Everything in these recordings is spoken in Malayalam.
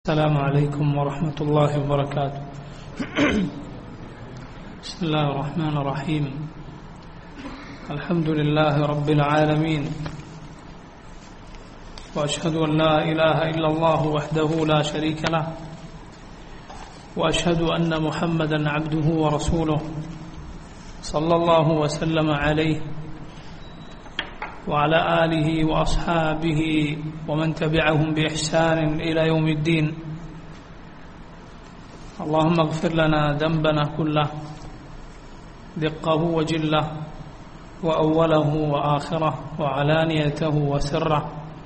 السلام عليكم ورحمة الله وبركاته بسم الله الرحمن الرحيم الحمد لله رب العالمين وأشهد أن لا إله إلا الله وحده لا شريك له وأشهد أن محمدا عبده ورسوله صلى الله وسلم عليه وعلى آله وأصحابه ومن تبعهم بإحسان إلى يوم الدين اللهم اغفر لنا ذنبنا كله دقه وجله وأوله وآخره وعلانيته وسره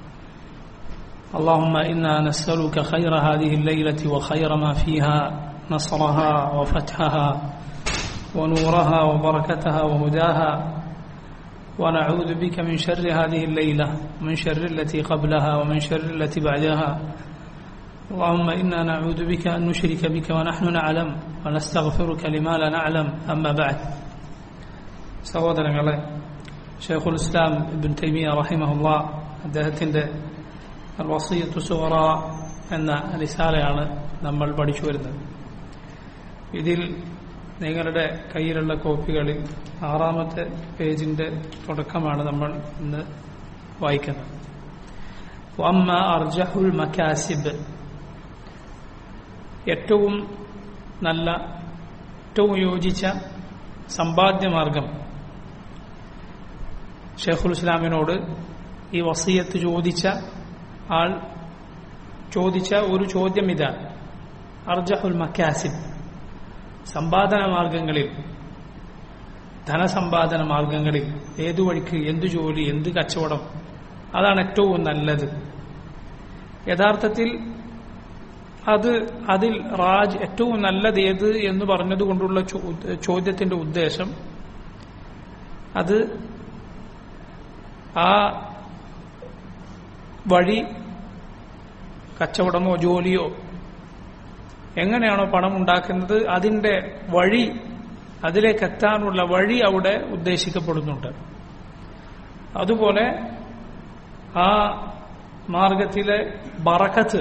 اللهم إنا نسألك خير هذه الليلة وخير ما فيها نصرها وفتحها ونورها وبركتها وهداها ونعوذ بك من شر هذه الليلة ومن شر التي قبلها ومن شر التي بعدها اللهم إنا نعوذ بك أن نشرك بك ونحن نعلم ونستغفرك لما لا نعلم أما بعد സഹോദരങ്ങളെ ഷെയ്ഖുൽ ഇസ്ലാം ഇബിൻ തൈമിയ റഹിമഹുല്ല അദ്ദേഹത്തിൻ്റെ വസീയത്തു സുഹറ എന്ന റിസാലയാണ് നമ്മൾ പഠിച്ചു വരുന്നത് ഇതിൽ നിങ്ങളുടെ കയ്യിലുള്ള കോപ്പികളിൽ ആറാമത്തെ പേജിന്റെ തുടക്കമാണ് നമ്മൾ ഇന്ന് വായിക്കുന്നത് വമ്മ അർജഹുൽ മക്കാസിബ് ഏറ്റവും നല്ല ഏറ്റവും യോജിച്ച സമ്പാദ്യമാർഗം ഷെയ്ഖുൽ ഇസ്ലാമിനോട് ഈ വസീയത്ത് ചോദിച്ച ആൾ ചോദിച്ച ഒരു ചോദ്യം ഇതാണ് അർജഹുൽ മക്കാസിബ് സമ്പാദന മാർഗങ്ങളിൽ ധനസമ്പാദന മാർഗങ്ങളിൽ ഏതു വഴിക്ക് എന്തു ജോലി എന്ത് കച്ചവടം അതാണ് ഏറ്റവും നല്ലത് യഥാർത്ഥത്തിൽ അത് അതിൽ റാജ് ഏറ്റവും നല്ലത് ഏത് എന്ന് പറഞ്ഞതുകൊണ്ടുള്ള ചോദ്യത്തിന്റെ ഉദ്ദേശം അത് ആ വഴി കച്ചവടമോ ജോലിയോ എങ്ങനെയാണോ പണം ഉണ്ടാക്കുന്നത് അതിന്റെ വഴി അതിലേക്ക് എത്താനുള്ള വഴി അവിടെ ഉദ്ദേശിക്കപ്പെടുന്നുണ്ട് അതുപോലെ ആ മാർഗത്തിലെ ബറക്കത്ത്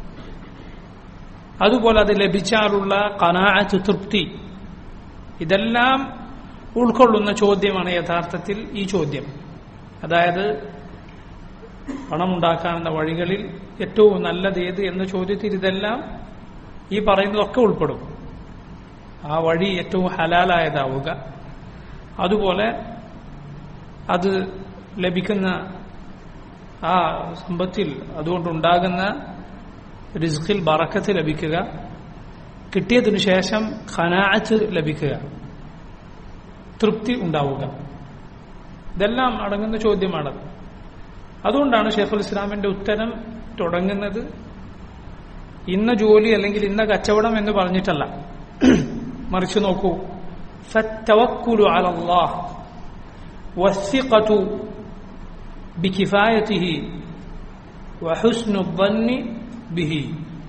അതുപോലെ അത് ലഭിച്ചാലുള്ള കനാഅത്ത് തൃപ്തി ഇതെല്ലാം ഉൾക്കൊള്ളുന്ന ചോദ്യമാണ് യഥാർത്ഥത്തിൽ ഈ ചോദ്യം അതായത് പണമുണ്ടാക്കാവുന്ന വഴികളിൽ ഏറ്റവും നല്ലത് ഏത് എന്ന ചോദ്യത്തിൽ ഇതെല്ലാം ഈ പറയുന്നതൊക്കെ ഉൾപ്പെടും ആ വഴി ഏറ്റവും ഹലാലായതാവുക അതുപോലെ അത് ലഭിക്കുന്ന ആ സമ്പത്തിൽ അതുകൊണ്ടുണ്ടാകുന്ന റിസ്ഖിൽ ബറക്കത്ത് ലഭിക്കുക കിട്ടിയതിനു ശേഷം ഖനാഅത്ത് ലഭിക്കുക തൃപ്തി ഉണ്ടാവുക ഇതെല്ലാം അടങ്ങുന്ന ചോദ്യമാണത് അതുകൊണ്ടാണ് ഷെയ്ഖുൽ ഇസ്ലാമിന്റെ ഉത്തരം തുടങ്ങുന്നത് ഇന്ന ജോലി അല്ലെങ്കിൽ ഇന്ന കച്ചവടം എന്ന് പറഞ്ഞിട്ടല്ല മറിച്ച് നോക്കൂ ഫത്തവക്കുലു അലല്ലാഹ് വസ്സിഖതു ബികിഫായതിഹി വഹുസ്നു ظنി ബിഹി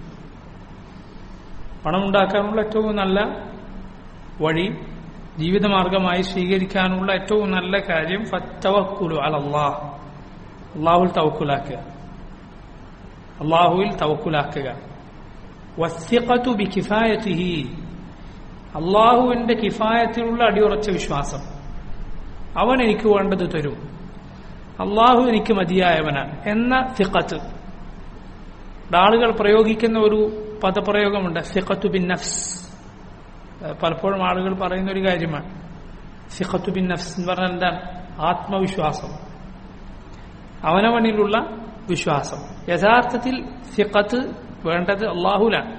പണമുണ്ടാക്കാനുള്ള ഏറ്റവും നല്ല വഴി ജീവിതമാർഗമായി സ്വീകരിക്കാനുള്ള ഏറ്റവും നല്ല കാര്യം ഫത്തവക്കുലു അലല്ലാഹ് അള്ളാഹുൽ തവക്കുലാക്കുക അള്ളാഹുവിൽ തവക്കുലാക്കുക വസ്യഖത്തു ബി കിഫായത്തിഹി അള്ളാഹുവിന്റെ കിഫായത്തിലുള്ള അടിയുറച്ച വിശ്വാസം അവൻ എനിക്ക് വേണ്ടത് തരും അള്ളാഹു എനിക്ക് മതിയായവനാണ് എന്ന ഫിഖത്ത് ആളുകൾ പ്രയോഗിക്കുന്ന ഒരു പദപ്രയോഗമുണ്ട് ഫിഖത്തു ബിൻ നഫ്സ് പലപ്പോഴും ആളുകൾ പറയുന്ന ഒരു കാര്യമാണ് ഫിഖത്തു ബിൻ നഫ്സ് എന്ന് പറഞ്ഞാൽ എന്താണ് ആത്മവിശ്വാസം അവനവനിലുള്ള വിശ്വാസം യഥാർത്ഥത്തിൽ ഫിഖത്ത് വേണ്ടത് അള്ളാഹുലാണ്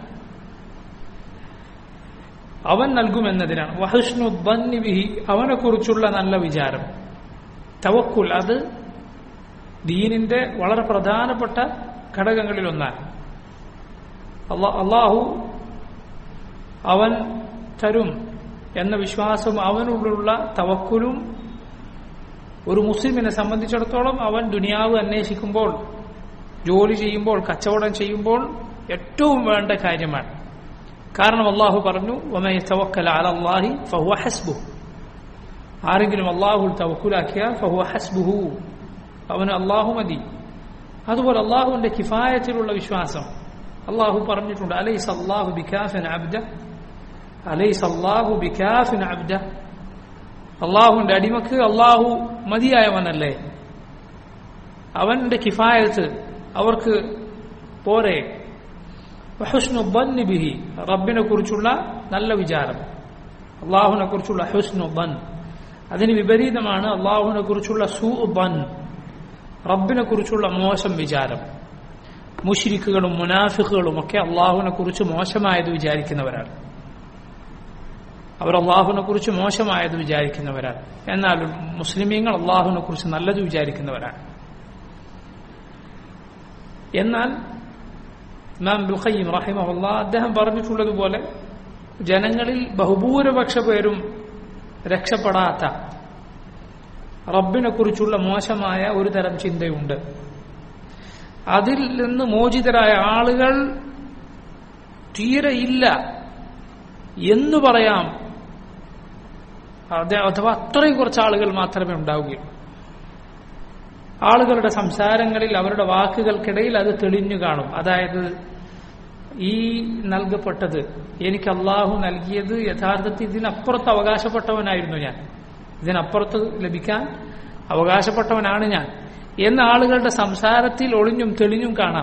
അവൻ നൽകുമെന്നതിനാണ് വഹഷ്ണു ബിഹി അവനെ കുറിച്ചുള്ള നല്ല വിചാരം തവക്കുൽ അത് ദീനിന്റെ വളരെ പ്രധാനപ്പെട്ട ഘടകങ്ങളിലൊന്നാണ് അള്ളാഹു അവൻ തരും എന്ന വിശ്വാസം അവനുള്ള തവക്കുലും ഒരു മുസ്ലിമിനെ സംബന്ധിച്ചിടത്തോളം അവൻ ദുനിയാവ് അന്വേഷിക്കുമ്പോൾ ജോലി ചെയ്യുമ്പോൾ കച്ചവടം ചെയ്യുമ്പോൾ ഏറ്റവും വേണ്ട കാര്യമാണ് കാരണം അള്ളാഹു പറഞ്ഞു അലല്ലാഹി ഫഹുവ ഹസ്ബു ആരെങ്കിലും അള്ളാഹുൽ തവക്കുലാക്കിയാൽ ഫഹുവ ഹസ്ബുഹു അവന് അള്ളാഹു മതി അതുപോലെ അള്ളാഹുവിന്റെ കിഫായത്തിലുള്ള വിശ്വാസം അള്ളാഹു പറഞ്ഞിട്ടുണ്ട് അലൈസ് അള്ളാഹു ബിക്കാഫിൻ അബ്ദ അലൈസ് അള്ളാഹു ബിക്കാഫിൻ അബ്ദ അള്ളാഹുവിന്റെ അടിമക്ക് അള്ളാഹു മതിയായവനല്ലേ അവന്റെ കിഫായത്ത് അവർക്ക് പോരെ ഹുസ്നു ബന്ന് ബിഹി റബ്ബിനെ കുറിച്ചുള്ള നല്ല വിചാരം അള്ളാഹുവിനെ കുറിച്ചുള്ള ഹുസ്നു ബൻ അതിന് വിപരീതമാണ് അള്ളാഹുവിനെ കുറിച്ചുള്ള സൂ ബൻ റബ്ബിനെ കുറിച്ചുള്ള മോശം വിചാരം മുഷിരിക്കുകളും മുനാഫിക്കുകളും ഒക്കെ അള്ളാഹുവിനെ കുറിച്ച് മോശമായത് വിചാരിക്കുന്നവരാണ് അവർ അള്ളാഹുവിനെ കുറിച്ച് മോശമായത് വിചാരിക്കുന്നവരാണ് എന്നാൽ മുസ്ലിമീങ്ങൾ അള്ളാഹുവിനെ കുറിച്ച് നല്ലത് വിചാരിക്കുന്നവരാണ് എന്നാൽ ഇമാം ബുഖയ്യം റഹിമഹുല്ല അദ്ദേഹം പറഞ്ഞിട്ടുള്ളതുപോലെ ജനങ്ങളിൽ ബഹുഭൂരിപക്ഷ പേരും രക്ഷപ്പെടാത്ത റബ്ബിനെ കുറിച്ചുള്ള മോശമായ ഒരു തരം ചിന്തയുണ്ട് അതിൽ നിന്ന് മോചിതരായ ആളുകൾ തീരെ ഇല്ല എന്ന് പറയാം അതെ അഥവാ അത്രയും കുറച്ച് ആളുകൾ മാത്രമേ ഉണ്ടാവുകയുള്ളൂ ആളുകളുടെ സംസാരങ്ങളിൽ അവരുടെ വാക്കുകൾക്കിടയിൽ അത് തെളിഞ്ഞു കാണും അതായത് ഈ നൽകപ്പെട്ടത് എനിക്ക് അള്ളാഹു നൽകിയത് യഥാർത്ഥത്തിൽ ഇതിനപ്പുറത്ത് അവകാശപ്പെട്ടവനായിരുന്നു ഞാൻ ഇതിനപ്പുറത്ത് ലഭിക്കാൻ അവകാശപ്പെട്ടവനാണ് ഞാൻ എന്ന ആളുകളുടെ സംസാരത്തിൽ ഒളിഞ്ഞും തെളിഞ്ഞും കാണാം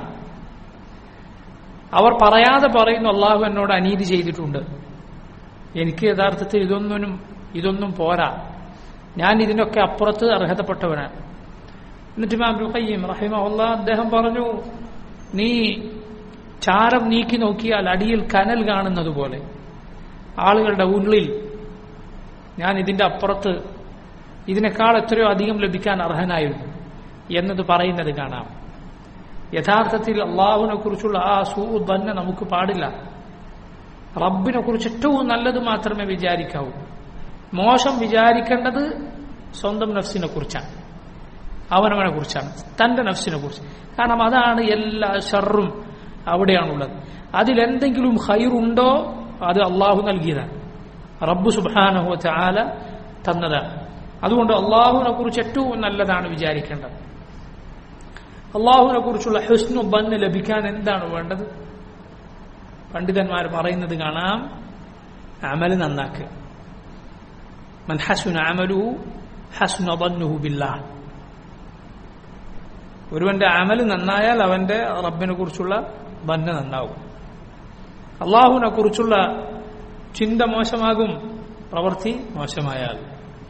അവർ പറയാതെ പറയുന്നു അള്ളാഹു എന്നോട് അനീതി ചെയ്തിട്ടുണ്ട് എനിക്ക് യഥാർത്ഥത്തിൽ ഇതൊന്നും ഇതൊന്നും പോരാ ഞാൻ ഇതിനൊക്കെ അപ്പുറത്ത് അർഹതപ്പെട്ടവനാണ് എന്നിട്ട് ഇമാം അബ്ദുൽ ഖയ്യിം റഹിമഹുല്ല അദ്ദേഹം പറഞ്ഞു നീ ചാരം നീക്കി നോക്കിയാൽ അടിയിൽ കനൽ കാണുന്നത് പോലെ ആളുകളുടെ ഉള്ളിൽ ഞാൻ ഇതിന്റെ അപ്പുറത്ത് ഇതിനേക്കാൾ എത്രയോ അധികം ലഭിക്കാൻ അർഹനായിരുന്നു എന്നത് പറയുന്നത് കാണാം യഥാർത്ഥത്തിൽ അള്ളാഹുവിനെ കുറിച്ചുള്ള ആ സൂ തന്നെ നമുക്ക് പാടില്ല റബ്ബിനെ കുറിച്ച് ഏറ്റവും നല്ലത് മാത്രമേ വിചാരിക്കാവൂ മോശം വിചാരിക്കേണ്ടത് സ്വന്തം നഫ്സിനെ കുറിച്ചാണ് അവനവനെ കുറിച്ചാണ് തന്റെ നഫ്സിനെ കുറിച്ച് കാരണം അതാണ് എല്ലാ ഷറും അവിടെയാണുള്ളത് അതിലെന്തെങ്കിലും ഹൈറുണ്ടോ അത് അള്ളാഹു നൽകിയതാണ് റബ്ബു സുബാനഹു ചാല തന്നതാണ് അതുകൊണ്ട് അള്ളാഹുവിനെ കുറിച്ച് ഏറ്റവും നല്ലതാണ് വിചാരിക്കേണ്ടത് അള്ളാഹുവിനെ കുറിച്ചുള്ള ഹുസ്നു ബന്ന് ലഭിക്കാൻ എന്താണ് വേണ്ടത് പണ്ഡിതന്മാർ പറയുന്നത് കാണാം അമൽ നന്നാക്കുക മൻ ഹസുന അമലു ഹസുന ബന്നുഹു ബില്ലാഹ് ഒരുവന്റെ അമൽ നന്നായാൽ അവന്റെ റബ്ബിനെ കുറിച്ചുള്ള ബന്ന നന്നാവും അള്ളാഹുവിനെ കുറിച്ചുള്ള ചിന്ത മോശമാകും പ്രവൃത്തി മോശമായാൽ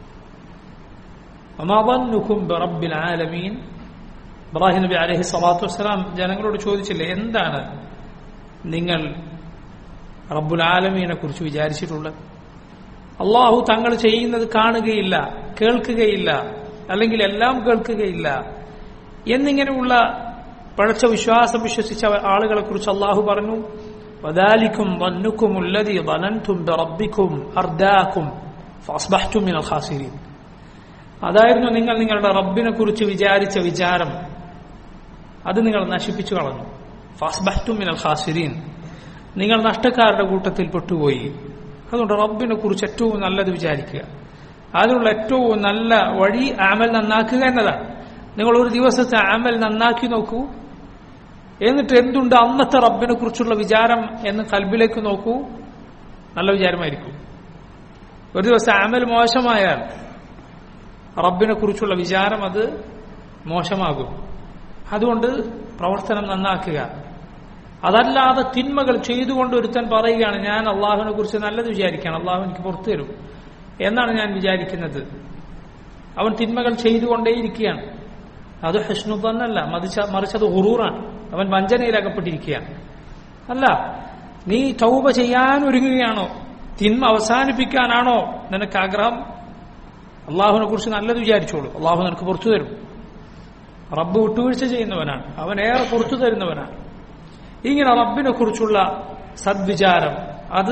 റബ്ബിൽ ആലമീൻ ഇബ്രാഹിം നബി അലഹി സ്വലാത്തു വസ്സലാം ജനങ്ങളോട് ചോദിച്ചില്ലേ എന്താണ് നിങ്ങൾ റബ്ബുൽ ആലമീനെ കുറിച്ച് വിചാരിച്ചിട്ടുള്ളത് അള്ളാഹു തങ്ങൾ ചെയ്യുന്നത് കാണുകയില്ല കേൾക്കുകയില്ല അല്ലെങ്കിൽ എല്ലാം കേൾക്കുകയില്ല എന്നിങ്ങനെയുള്ള പഴച്ച വിശ്വാസം വിശ്വസിച്ച ആളുകളെ കുറിച്ച് അള്ളാഹു പറഞ്ഞു വദാലിക്കും വന്നുക്കും ഉല്ലതി വനന്തും റബ്ബിക്കും അർദാക്കും ഫസ്ബഹ്തും മിനൽ ഖാസിരീൻ അതായിരുന്നു നിങ്ങൾ നിങ്ങളുടെ റബ്ബിനെ കുറിച്ച് വിചാരിച്ച വിചാരം അത് നിങ്ങൾ നശിപ്പിച്ചു കളഞ്ഞു ഫസ്ബഹ്തും മിനൽ ഖാസിരീൻ നിങ്ങൾ നഷ്ടക്കാരുടെ കൂട്ടത്തിൽ പെട്ടുപോയി അതുകൊണ്ട് റബ്ബിനെ കുറിച്ച് ഏറ്റവും നല്ലത് വിചാരിക്കുക അതിനുള്ള ഏറ്റവും നല്ല വഴി ആമൽ നന്നാക്കുക എന്നതാണ് നിങ്ങൾ ഒരു ദിവസത്തെ ആമൽ നന്നാക്കി നോക്കൂ എന്നിട്ട് എന്തുണ്ട് അന്നത്തെ റബ്ബിനെ കുറിച്ചുള്ള വിചാരം എന്ന് കൽബിലേക്ക് നോക്കൂ നല്ല വിചാരമായിരിക്കും ഒരു ദിവസം ആമൽ മോശമായാൽ റബ്ബിനെ കുറിച്ചുള്ള വിചാരം അത് മോശമാകും അതുകൊണ്ട് പ്രവർത്തനം നന്നാക്കുക അതല്ലാതെ തിന്മകൾ ചെയ്തുകൊണ്ട് ഒരുത്തൻ പറയുകയാണ് ഞാൻ അള്ളാഹുവിനെ കുറിച്ച് നല്ലത് വിചാരിക്കുകയാണ് അള്ളാഹു എനിക്ക് പുറത്തു തരും എന്നാണ് ഞാൻ വിചാരിക്കുന്നത് അവൻ തിന്മകൾ ചെയ്തുകൊണ്ടേയിരിക്കുകയാണ് അത് ഹഷ്ണുബന്നല്ല മറിച്ച് മറിച്ചത് ഹുറൂറാണ് അവൻ വഞ്ചനയിലകപ്പെട്ടിരിക്കുകയാണ് അല്ല നീ ചൗബ ചെയ്യാൻ ഒരുങ്ങുകയാണോ തിന്മ അവസാനിപ്പിക്കാനാണോ നിനക്ക് ആഗ്രഹം അള്ളാഹുവിനെ കുറിച്ച് നല്ലത് വിചാരിച്ചോളൂ അള്ളാഹു നിനക്ക് പുറത്തു തരും റബ്ബ് വിട്ടുവീഴ്ച ചെയ്യുന്നവനാണ് അവൻ ഏറെ പുറത്തു തരുന്നവനാണ് ഇങ്ങനെ റബ്ബിനെ കുറിച്ചുള്ള സദ്വിചാരം അത്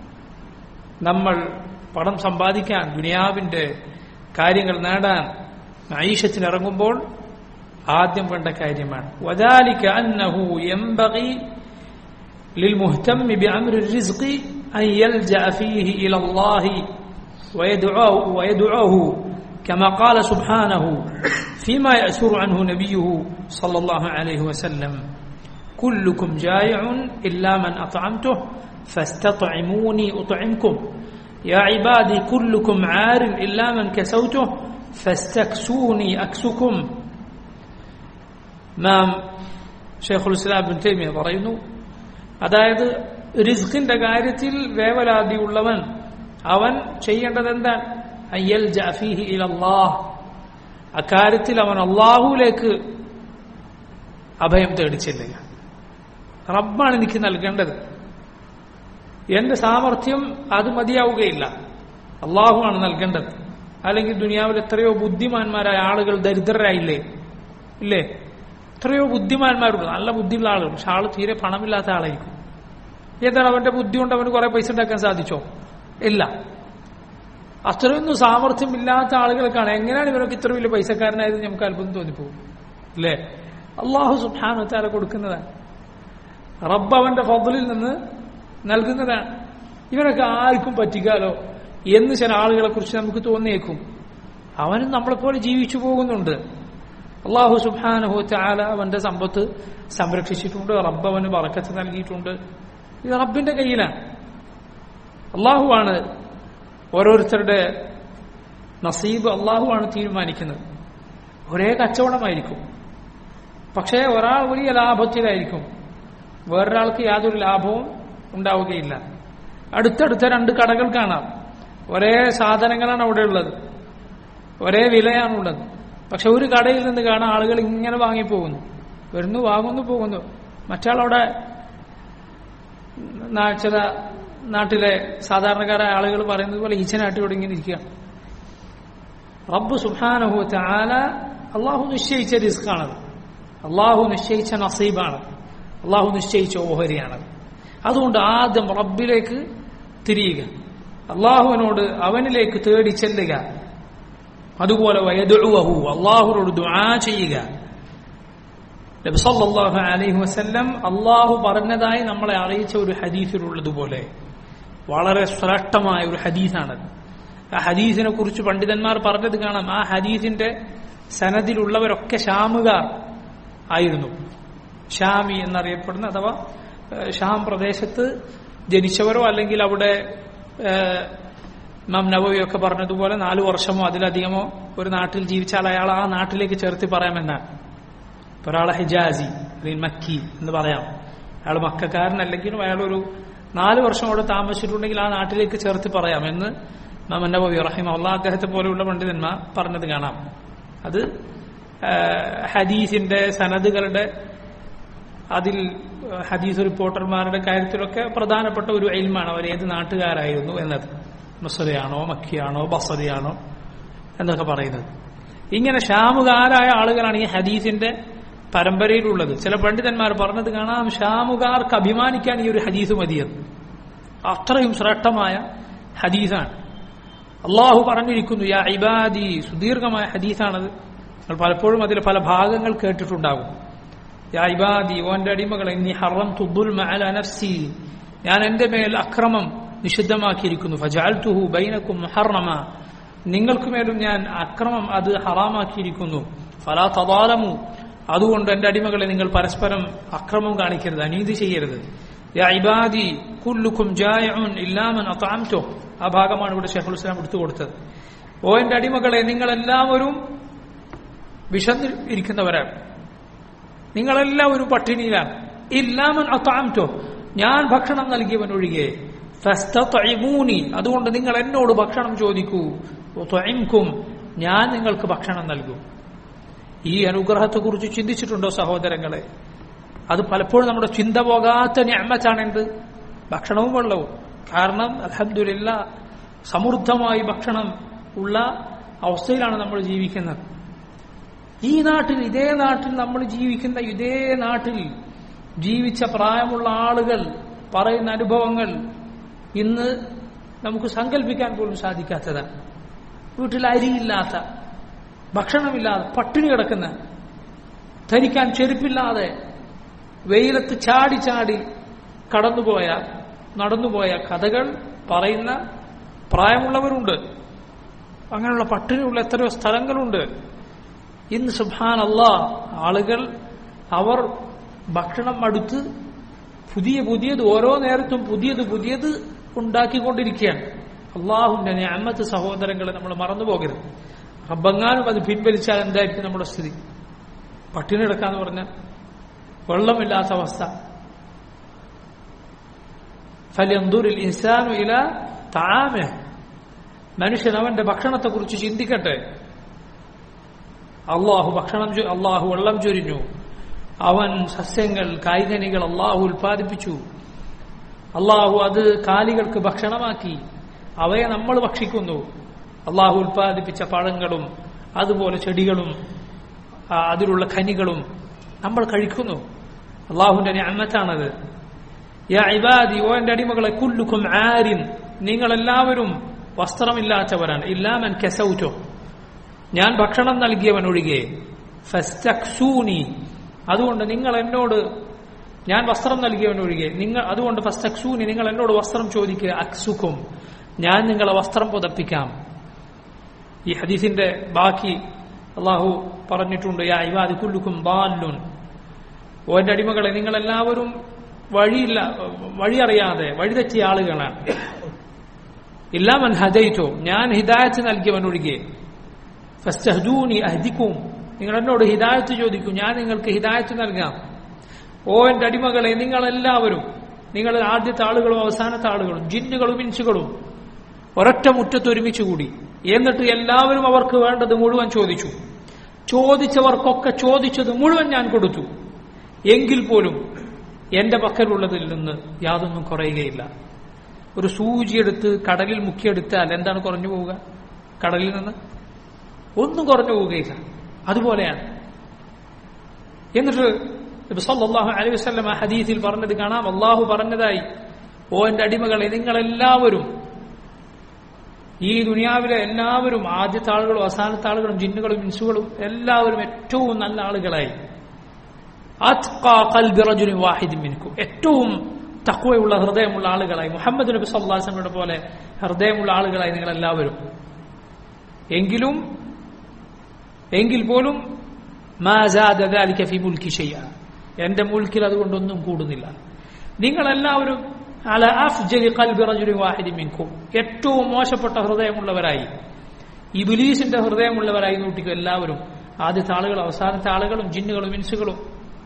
നമ്മൾ പണം സമ്പാദിക്കാൻ ദുനിയാവിന്റെ കാര്യങ്ങൾ നേടാൻ ഐഷത്തിനിറങ്ങുമ്പോൾ ആദ്യം വേണ്ട കാര്യമാണ് وذلك أنه ينبغي للمهتم بأمر الرزق أن يلجأ فيه إلى الله ويدعوه, ويدعوه كما قال سبحانه فيما يأسر عنه نبيه صلى الله عليه وسلم കുല്ലുക്കും ജായിഉൻ ഇല്ലാ മൻ അത്അംതുഹു ഫസ്തത്ഇമൂനി ഉത്ഇംകും يا عبادي كلكم عار إلا من كسوته فاستكسوني أكسكم മാം ഷെയ്ഖുൽ ഇസ്ലാം ബിൻ തൈമിയ പറയുന്നു അതായത് റിസ്കിന്റെ കാര്യത്തിൽ വേവലാതിയുള്ളവൻ അവൻ ചെയ്യേണ്ടത് എന്താണ് അയ്യൽ ജഫീഹി ഇലല്ലാഹ് അക്കാര്യത്തിൽ അവൻ അള്ളാഹുലേക്ക് അഭയം തേടിച്ചില്ല റബ്ബാണ് എനിക്ക് നൽകേണ്ടത് എന്റെ സാമർഥ്യം അത് മതിയാവുകയില്ല അള്ളാഹുവാണ് നൽകേണ്ടത് അല്ലെങ്കിൽ ദുനിയാവിൽ എത്രയോ ബുദ്ധിമാന്മാരായ ആളുകൾ ദരിദ്രരായില്ലേ ഇല്ലേ എത്രയോ ബുദ്ധിമാന്മാരുണ്ട് നല്ല ബുദ്ധിയുള്ള ആളുകൾ പക്ഷെ ആള് തീരെ പണമില്ലാത്ത ആളായിരിക്കും എന്താണ് അവന്റെ ബുദ്ധി കൊണ്ട് അവന് കുറെ പൈസ ഉണ്ടാക്കാൻ സാധിച്ചോ ഇല്ല അത്രയൊന്നും സാമർഥ്യമില്ലാത്ത ആളുകൾക്കാണ് എങ്ങനെയാണ് ഇവരൊക്കെ ഇത്ര വലിയ പൈസക്കാരനായത് നമുക്ക് അത്ഭുതം തോന്നിപ്പോകും അല്ലേ അള്ളാഹു സുബാനുത്താല കൊടുക്കുന്നതാണ് റബ്ബ് അവന്റെ ഫضലിൽ നിന്ന് നൽകുന്നതാണ് ഇവനൊക്കെ ആർക്കും പറ്റിക്കാലോ എന്ന് ചില ആളുകളെ കുറിച്ച് നമുക്ക് തോന്നിയേക്കും അവനും നമ്മളെപ്പോലെ ജീവിച്ചു പോകുന്നുണ്ട് അള്ളാഹു സുബാനഹു ചാല അവന്റെ സമ്പത്ത് സംരക്ഷിച്ചിട്ടുണ്ട് റബ്ബ് അവന് പറക്കത്ത് നൽകിയിട്ടുണ്ട് ഇത് റബ്ബിന്റെ കയ്യിലാണ് അള്ളാഹുവാണ് ഓരോരുത്തരുടെ നസീബ് അള്ളാഹുവാണ് തീരുമാനിക്കുന്നത് ഒരേ കച്ചവടമായിരിക്കും പക്ഷേ ഒരാൾ വലിയ ലാഭത്തിലായിരിക്കും വേറൊരാൾക്ക് യാതൊരു ലാഭവും ഉണ്ടാവുകയില്ല അടുത്തടുത്ത രണ്ട് കടകൾ കാണാം ഒരേ സാധനങ്ങളാണ് അവിടെ ഉള്ളത് ഒരേ വിലയാണുള്ളത് പക്ഷെ ഒരു കടയിൽ നിന്ന് കാണാൻ ആളുകൾ ഇങ്ങനെ വാങ്ങിപ്പോകുന്നു വരുന്നു വാങ്ങുന്നു പോകുന്നു മറ്റാളവിടെ ചില നാട്ടിലെ സാധാരണക്കാരായ ആളുകൾ പറയുന്നത് പോലെ ഈച്ചനാട്ടിയോട് ഇങ്ങനെ ഇരിക്കുക റബ്ബ് സുഹാനഹു ആല അള്ളാഹു നിശ്ചയിച്ച റിസ്ക്കാണത് അള്ളാഹു നിശ്ചയിച്ച നസീബാണ് അള്ളാഹു നിശ്ചയിച്ച ഓഹരിയാണത് അതുകൊണ്ട് ആദ്യം റബ്ബിലേക്ക് തിരിയുക അള്ളാഹുവിനോട് അവനിലേക്ക് തേടി ചെല്ലുക അതുപോലെ വയദുഹു അള്ളാഹുനോട് ദുആ ചെയ്യുക നബ്സല്ലാഹു അലൈഹി വസല്ലം അള്ളാഹു പറഞ്ഞതായി നമ്മളെ അറിയിച്ച ഒരു ഹദീസിലുള്ളതുപോലെ വളരെ ശ്രേഷ്ഠമായ ഒരു ഹദീസാണത് ആ ഹദീസിനെ കുറിച്ച് പണ്ഡിതന്മാർ പറഞ്ഞത് കാണാം ആ ഹദീസിന്റെ സനദിലുള്ളവരൊക്കെ ഷാമുകാർ ആയിരുന്നു ഷാമി എന്നറിയപ്പെടുന്ന അഥവാ ഷാം പ്രദേശത്ത് ജനിച്ചവരോ അല്ലെങ്കിൽ അവിടെ മാം നബവിയൊക്കെ പറഞ്ഞതുപോലെ നാലു വർഷമോ അതിലധികമോ ഒരു നാട്ടിൽ ജീവിച്ചാൽ അയാൾ ആ നാട്ടിലേക്ക് ചേർത്തി പറയാമെന്നാണ് ഒരാളെ ഹിജാസി അല്ലെങ്കിൽ മക്കി എന്ന് പറയാം അയാൾ മക്കാരനല്ലെങ്കിലും അയാൾ ഒരു നാല് വർഷം അവിടെ താമസിച്ചിട്ടുണ്ടെങ്കിൽ ആ നാട്ടിലേക്ക് ചേർത്ത് പറയാം എന്ന് മാം നബവി റഹിമ അള്ളാഹ് അദ്ദേഹത്തെ പോലെയുള്ള പണ്ഡിതന്മാർ പറഞ്ഞത് കാണാം അത് ഹദീസിന്റെ സനദുകളുടെ അതിൽ ഹദീസ് റിപ്പോർട്ടർമാരുടെ കാര്യത്തിലൊക്കെ പ്രധാനപ്പെട്ട ഒരു എയിൽമാണ് അവർ ഏത് നാട്ടുകാരായിരുന്നു എന്നത് മുസറിയാണോ മക്കിയാണോ ബസറിയാണോ എന്നൊക്കെ പറയുന്നത് ഇങ്ങനെ ഷാമുകാരായ ആളുകളാണ് ഈ ഹദീസിന്റെ പരമ്പരയിലുള്ളത് ചില പണ്ഡിതന്മാർ പറഞ്ഞത് കാണാം ഷാമുകാർക്ക് അഭിമാനിക്കാൻ ഈ ഒരു ഹദീസ് മതിയത് അത്രയും ശ്രേഷ്ഠമായ ഹദീസാണ് അള്ളാഹു പറഞ്ഞിരിക്കുന്നു യാ ഇബാദി സുദീർഘമായ ഹദീസാണത് നിങ്ങൾ പലപ്പോഴും അതിലെ പല ഭാഗങ്ങൾ കേട്ടിട്ടുണ്ടാകും യാ ഇബാദി ഓന്റെ അടിമകളെ നീ ഹറം തുബുൽ അല നഫ്സി ഞാൻ എന്റെ മേൽ അക്രമം നിഷിദ്ധമാക്കിയിരിക്കുന്നു ഫജാൽത്തുഹു ബൈനക്കും മുഹറമ നിങ്ങൾക്ക് മേലും ഞാൻ അക്രമം അത് ഹറാമാക്കിയിരിക്കുന്നു ഫലാ തദാലമു അതുകൊണ്ട് എന്റെ അടിമകളെ നിങ്ങൾ പരസ്പരം അക്രമം കാണിക്കരുത് അനീതി ചെയ്യരുത് യാ ഇബാദി കുല്ലുക്കും ജായഉൻ ഇല്ലാമൻ അത്അംതു ആ ഭാഗമാണ് ഇവിടെ ഷെയ്ഖുൽ ഇസ്ലാം എടുത്തു കൊടുത്തത് ഓ എന്റെ അടിമകളെ നിങ്ങൾ എല്ലാവരും വിശന്ന് ഇരിക്കുന്നവരാണ് നിങ്ങളെല്ലാവരും പട്ടിണിയിലാണ് ഇല്ലാമൻ അത്അംതു ഞാൻ ഭക്ഷണം നൽകിയവൻ ഒഴികെ ഫസ്തത്ഇമൂനി അതുകൊണ്ട് നിങ്ങൾ എന്നോട് ഭക്ഷണം ചോദിക്കൂ ഉത്ഇംകും ഞാൻ നിങ്ങൾക്ക് ഭക്ഷണം നൽകും ഈ അനുഗ്രഹത്തെക്കുറിച്ച് ചിന്തിച്ചിട്ടുണ്ടോ സഹോദരങ്ങളെ അത് പലപ്പോഴും നമ്മുടെ ചിന്ത പോകാത്ത ഞാമത്താണ് എന്ത് ഭക്ഷണവും വെള്ളവും കാരണം അലഹദില്ല സമൃദ്ധമായി ഭക്ഷണം ഉള്ള അവസ്ഥയിലാണ് നമ്മൾ ജീവിക്കുന്നത് ഈ നാട്ടിൽ ഇതേ നാട്ടിൽ നമ്മൾ ജീവിക്കുന്ന ഇതേ നാട്ടിൽ ജീവിച്ച പ്രായമുള്ള ആളുകൾ പറയുന്ന അനുഭവങ്ങൾ ഇന്ന് നമുക്ക് സങ്കല്പിക്കാൻ പോലും സാധിക്കാത്തതാണ് വീട്ടിൽ അരിയില്ലാത്ത ഭക്ഷണമില്ലാതെ പട്ടിണി കിടക്കുന്ന ധരിക്കാൻ ചെരുപ്പില്ലാതെ വെയിലത്ത് ചാടി ചാടി കടന്നുപോയ നടന്നുപോയ കഥകൾ പറയുന്ന പ്രായമുള്ളവരുണ്ട് അങ്ങനെയുള്ള പട്ടിണിയുള്ള എത്രയോ സ്ഥലങ്ങളുണ്ട് ഇന്ന് സുബാൻ അള്ളാ ആളുകൾ അവർ ഭക്ഷണം മടുത്ത് പുതിയ പുതിയത് ഓരോ നേരത്തും പുതിയത് പുതിയത് ഉണ്ടാക്കിക്കൊണ്ടിരിക്കുകയാണ് അള്ളാഹുന്റെ ഞാമത്ത് സഹോദരങ്ങളെ നമ്മൾ മറന്നു പോകരുത് റബ്ബങ്ങാനും അത് പിൻവലിച്ചാൽ എന്തായിരിക്കും നമ്മുടെ സ്ഥിതി പട്ടിണി എടുക്കാന്ന് പറഞ്ഞാൽ വെള്ളമില്ലാത്ത അവസ്ഥ ഫലിയന്ദൂരിൽ ഇൻസാനു ഇല താമെ മനുഷ്യൻ അവന്റെ ഭക്ഷണത്തെക്കുറിച്ച് ചിന്തിക്കട്ടെ അള്ളാഹു ഭക്ഷണം ചൊ- അള്ളാഹു വെള്ളം ചൊരിഞ്ഞു അവൻ സസ്യങ്ങൾ കായ്കനികൾ അള്ളാഹു ഉൽപ്പാദിപ്പിച്ചു അള്ളാഹു അത് കാലികൾക്ക് ഭക്ഷണമാക്കി അവയെ നമ്മൾ ഭക്ഷിക്കുന്നു അള്ളാഹു ഉൽപ്പാദിപ്പിച്ച പഴങ്ങളും അതുപോലെ ചെടികളും ആ, അതിലുള്ള ഖനികളും നമ്മൾ കഴിക്കുന്നു അള്ളാഹുവിന്റെ ഞാമത്താണത് യാ ഇബാദി ഓ എന്റെ അടിമകളെ കുല്ലുക്കും ആരിൻ നിങ്ങളെല്ലാവരും വസ്ത്രമില്ലാത്തവരാണ് ഇല്ലാമൻ കെസൗറ്റോ ഞാൻ ഭക്ഷണം നൽകിയവൻ ഒഴികെ ഫസ്തക്സൂനി അതുകൊണ്ട് നിങ്ങൾ എന്നോട് ഞാൻ വസ്ത്രം നൽകിയവൻ ഒഴികെ നിങ്ങൾ അതുകൊണ്ട് ഫസ്തക്സൂനി നിങ്ങൾ എന്നോട് വസ്ത്രം ചോദിക്കുക അക്സുക്കും ഞാൻ നിങ്ങളെ വസ്ത്രം പുതപ്പിക്കാം ഈ ഹദീസിന്റെ ബാക്കി അള്ളാഹു പറഞ്ഞിട്ടുണ്ട് യാ ഇവാദി കുല്ലുക്കും ബാലുൻ ഓ എന്റെ അടിമകളെ നിങ്ങളെല്ലാവരും വഴിയില്ല വഴിയറിയാതെ വഴിതെറ്റിയ ആളുകളാണ് ഇല്ലാമൻ ഹദൈറ്റോ ഞാൻ ഹിദായത്ത് നൽകിയവൻ ഒഴികെ ഫസ്റ്റഹദൂനി അഹദിക്കും നിങ്ങൾ എന്നോട് ഹിദായത്ത് ചോദിക്കും ഞാൻ നിങ്ങൾക്ക് ഹിദായത്ത് നൽകാം ഓ എന്റെ അടിമകളെ നിങ്ങളെല്ലാവരും നിങ്ങൾ ആദ്യത്തെ ആളുകളും അവസാനത്തെ ആളുകളും ജിന്നുകളും ഇൻസുകളും ഒരൊറ്റ മുറ്റത്ത് ഒരുമിച്ച് കൂടി എന്നിട്ട് എല്ലാവരും അവർക്ക് വേണ്ടത് മുഴുവൻ ചോദിച്ചു ചോദിച്ചവർക്കൊക്കെ ചോദിച്ചത് മുഴുവൻ ഞാൻ കൊടുത്തു എങ്കിൽ പോലും എന്റെ പക്കലുള്ളതിൽ നിന്ന് യാതൊന്നും കുറയുകയില്ല ഒരു സൂചിയെടുത്ത് കടലിൽ മുക്കിയെടുത്താൽ എന്താണ് കുറഞ്ഞു പോവുക കടലിൽ നിന്ന് ഒന്നും കുറഞ്ഞു പോവുകയില്ല അതുപോലെയാണ് എന്നിട്ട് നബി സല്ലല്ലാഹു അലൈഹി വസല്ലം ആ ഹദീസിൽ പറഞ്ഞത് കാണാം അള്ളാഹു പറഞ്ഞതായി ഓ എന്റെ അടിമകളെ നിങ്ങളെല്ലാവരും ഈ ദുനിയാവിലെ എല്ലാവരും ആദ്യത്തെ ആളുകളും അവസാനത്തെ ആളുകളും ജിന്നുകളും ഇൻസുകളും എല്ലാവരും ഏറ്റവും നല്ല ആളുകളായി അത്ഖാ ഖൽബി റജുലിൻ വാഹിദിൻ മിൻകും ഏറ്റവും തഖ്വയുള്ള ഹൃദയമുള്ള ആളുകളായി മുഹമ്മദ് നബി സല്ലല്ലാഹു അലൈഹി വസല്ലമയുടെ പോലെ ഹൃദയമുള്ള ആളുകളായി നിങ്ങൾ എല്ലാവരും എങ്കിലും എങ്കിൽ പോലും മാ സാദ ദാലിക ഫി മുൽക്കി ഷൈഅ എന്റെ മുൽക്കിൽ അതുകൊണ്ടൊന്നും കൂടുന്നില്ല നിങ്ങളെല്ലാവരും അല അഫ്ജലി ഖൽബി റജുലിൻ വാഹിദിൻ മിൻകും ഏറ്റവും മോശപ്പെട്ട ഹൃദയമുള്ളവരായി ഇബിലീസിന്റെ ഹൃദയമുള്ളവരായി നോട്ടിക്കും എല്ലാവരും ആദ്യത്തെ ആളുകളും അവസാനത്തെ ആളുകളും ജിന്നുകളും ഇൻസുകളും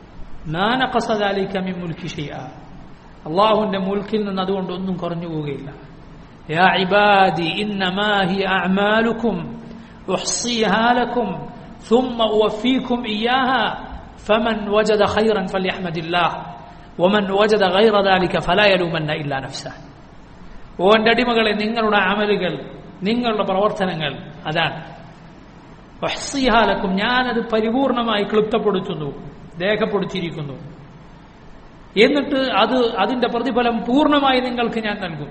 അള്ളാഹുവിന്റെ മുൽക്കിൽ നിന്ന് അതുകൊണ്ട് ഒന്നും കുറഞ്ഞു പോവുകയില്ല يا عبادي إنما هي أعمالكم أحصيها لكم ثم أوفيكم إياها فمن وجد خيرا فليحمد الله ومن وجد غير ذلك فلا يلومن إلا نفسه ഓന്റെ അടിമകളെ നിങ്ങളുടെ അമലുകൾ നിങ്ങളുടെ പ്രവർത്തനങ്ങൾ അതാണ് വഹ്സിഹാലക്കും ഞാനത് പരിപൂർണമായി ക്ലിപ്തപ്പെടുത്തുന്നു രേഖപ്പെടുത്തിയിരിക്കുന്നു എന്നിട്ട് അത് അതിന്റെ പ്രതിഫലം പൂർണ്ണമായി നിങ്ങൾക്ക് ഞാൻ നൽകും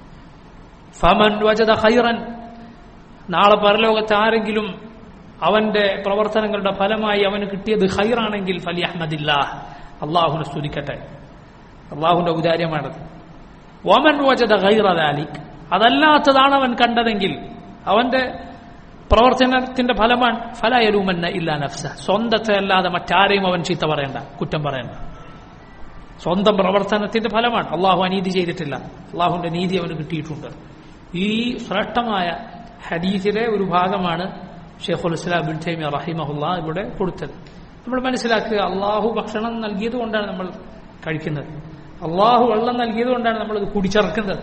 ഫമൻ വജദ ഖൈറൻ നാളെ പരലോകത്ത് ആരെങ്കിലും അവന്റെ പ്രവർത്തനങ്ങളുടെ ഫലമായി അവന് കിട്ടിയത് ഖൈറാണെങ്കിൽ ഫലി അഹമ്മദില്ല അള്ളാഹുനെ സ്തുതിക്കട്ടെ അള്ളാഹുന്റെ ഔദാര്യമാണത് വമൻ വജദ ഖൈറ ദാലിക് അതല്ലാത്തതാണ് അവൻ കണ്ടതെങ്കിൽ അവന്റെ പ്രവർത്തനത്തിന്റെ ഫലമാണ് ഫലയലൂമെന്ന ഇല്ല നഫ്സ സ്വന്തത്തെ അല്ലാതെ മറ്റാരെയും അവൻ ചീത്ത പറയണ്ട കുറ്റം പറയണ്ട സ്വന്തം പ്രവർത്തനത്തിന്റെ ഫലമാണ് അള്ളാഹു അനീതി ചെയ്തിട്ടില്ല അള്ളാഹുവിന്റെ നീതി അവന് കിട്ടിയിട്ടുണ്ട് ഈ ശ്രേഷ്ഠമായ ഹദീസിലെ ഒരു ഭാഗമാണ് ഷെയ്ഖുൽ ഇസ്ലാം ബിൻ തൈമിയ റഹിമഹുല്ല ഇവിടെ കൊടുത്തത് നമ്മൾ മനസ്സിലാക്കുക അള്ളാഹു ഭക്ഷണം നൽകിയത് കൊണ്ടാണ് നമ്മൾ കഴിക്കുന്നത് അള്ളാഹു വെള്ളം നൽകിയത് കൊണ്ടാണ് നമ്മൾ ഇത് കുടിച്ചിറക്കുന്നത്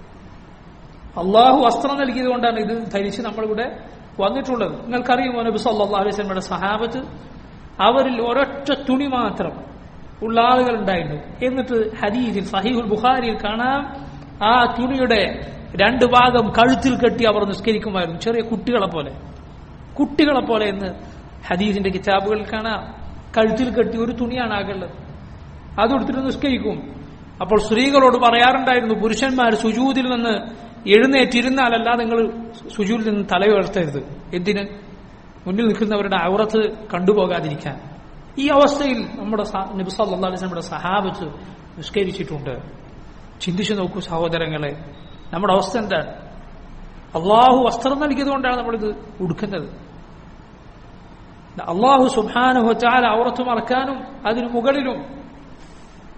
അള്ളാഹു വസ്ത്രം നൽകിയത് കൊണ്ടാണ് ഇത് ധരിച്ച് നമ്മളിവിടെ വന്നിട്ടുള്ളത് നിങ്ങൾക്കറിയുമോ നബി സല്ലല്ലാഹു അലൈഹി വസല്ലമയുടെ സഹാബത്ത് അവരിൽ ഒരൊറ്റ തുണി മാത്രം ഉള്ള ആളുകൾ ഉണ്ടായിരുന്നു എന്നിട്ട് ഹദീസിൽ സഹീഹുൽ ബുഖാരിയിൽ കാണാം ആ തുണിയുടെ രണ്ട് ഭാഗം കഴുത്തിൽ കെട്ടി അവർ നിസ്കരിക്കുമായിരുന്നു ചെറിയ കുട്ടികളെ പോലെ കുട്ടികളെ പോലെ എന്ന് ഹദീസിന്റെ കിതാബുകളിൽ കാണാം കഴുത്തിൽ കെട്ടി ഒരു തുണിയാണ് ആകുള്ളത് അതെടുത്തിട്ട് നിസ്കരിക്കും അപ്പോൾ സ്ത്രീകളോട് പറയാറുണ്ടായിരുന്നു പുരുഷന്മാർ സുജൂതിൽ നിന്ന് എഴുന്നേറ്റിരുന്നാലല്ല നിങ്ങൾ സുജൂരിൽ നിന്ന് തലയുയർത്തരുത് എന്തിന് മുന്നിൽ നിൽക്കുന്നവരുടെ ഔറത്ത് കണ്ടുപോകാതിരിക്കാൻ ഈ അവസ്ഥയിൽ നമ്മുടെ നബി സല്ലല്ലാഹു അലൈഹി വസല്ലമയുടെ സഹാബത്ത് നിസ്കരിച്ചിട്ടുണ്ട് ചിന്തിച്ചു നോക്കൂ സഹോദരങ്ങളെ നമ്മുടെ അവസ്ഥ എന്താണ് അള്ളാഹു വസ്ത്രം നൽകിയത് കൊണ്ടാണ് നമ്മളിത് ഉടുക്കുന്നത് അള്ളാഹു സുബാനുഹു ചാല ഔറത്ത് മറക്കാനും അതിനു മുകളിലും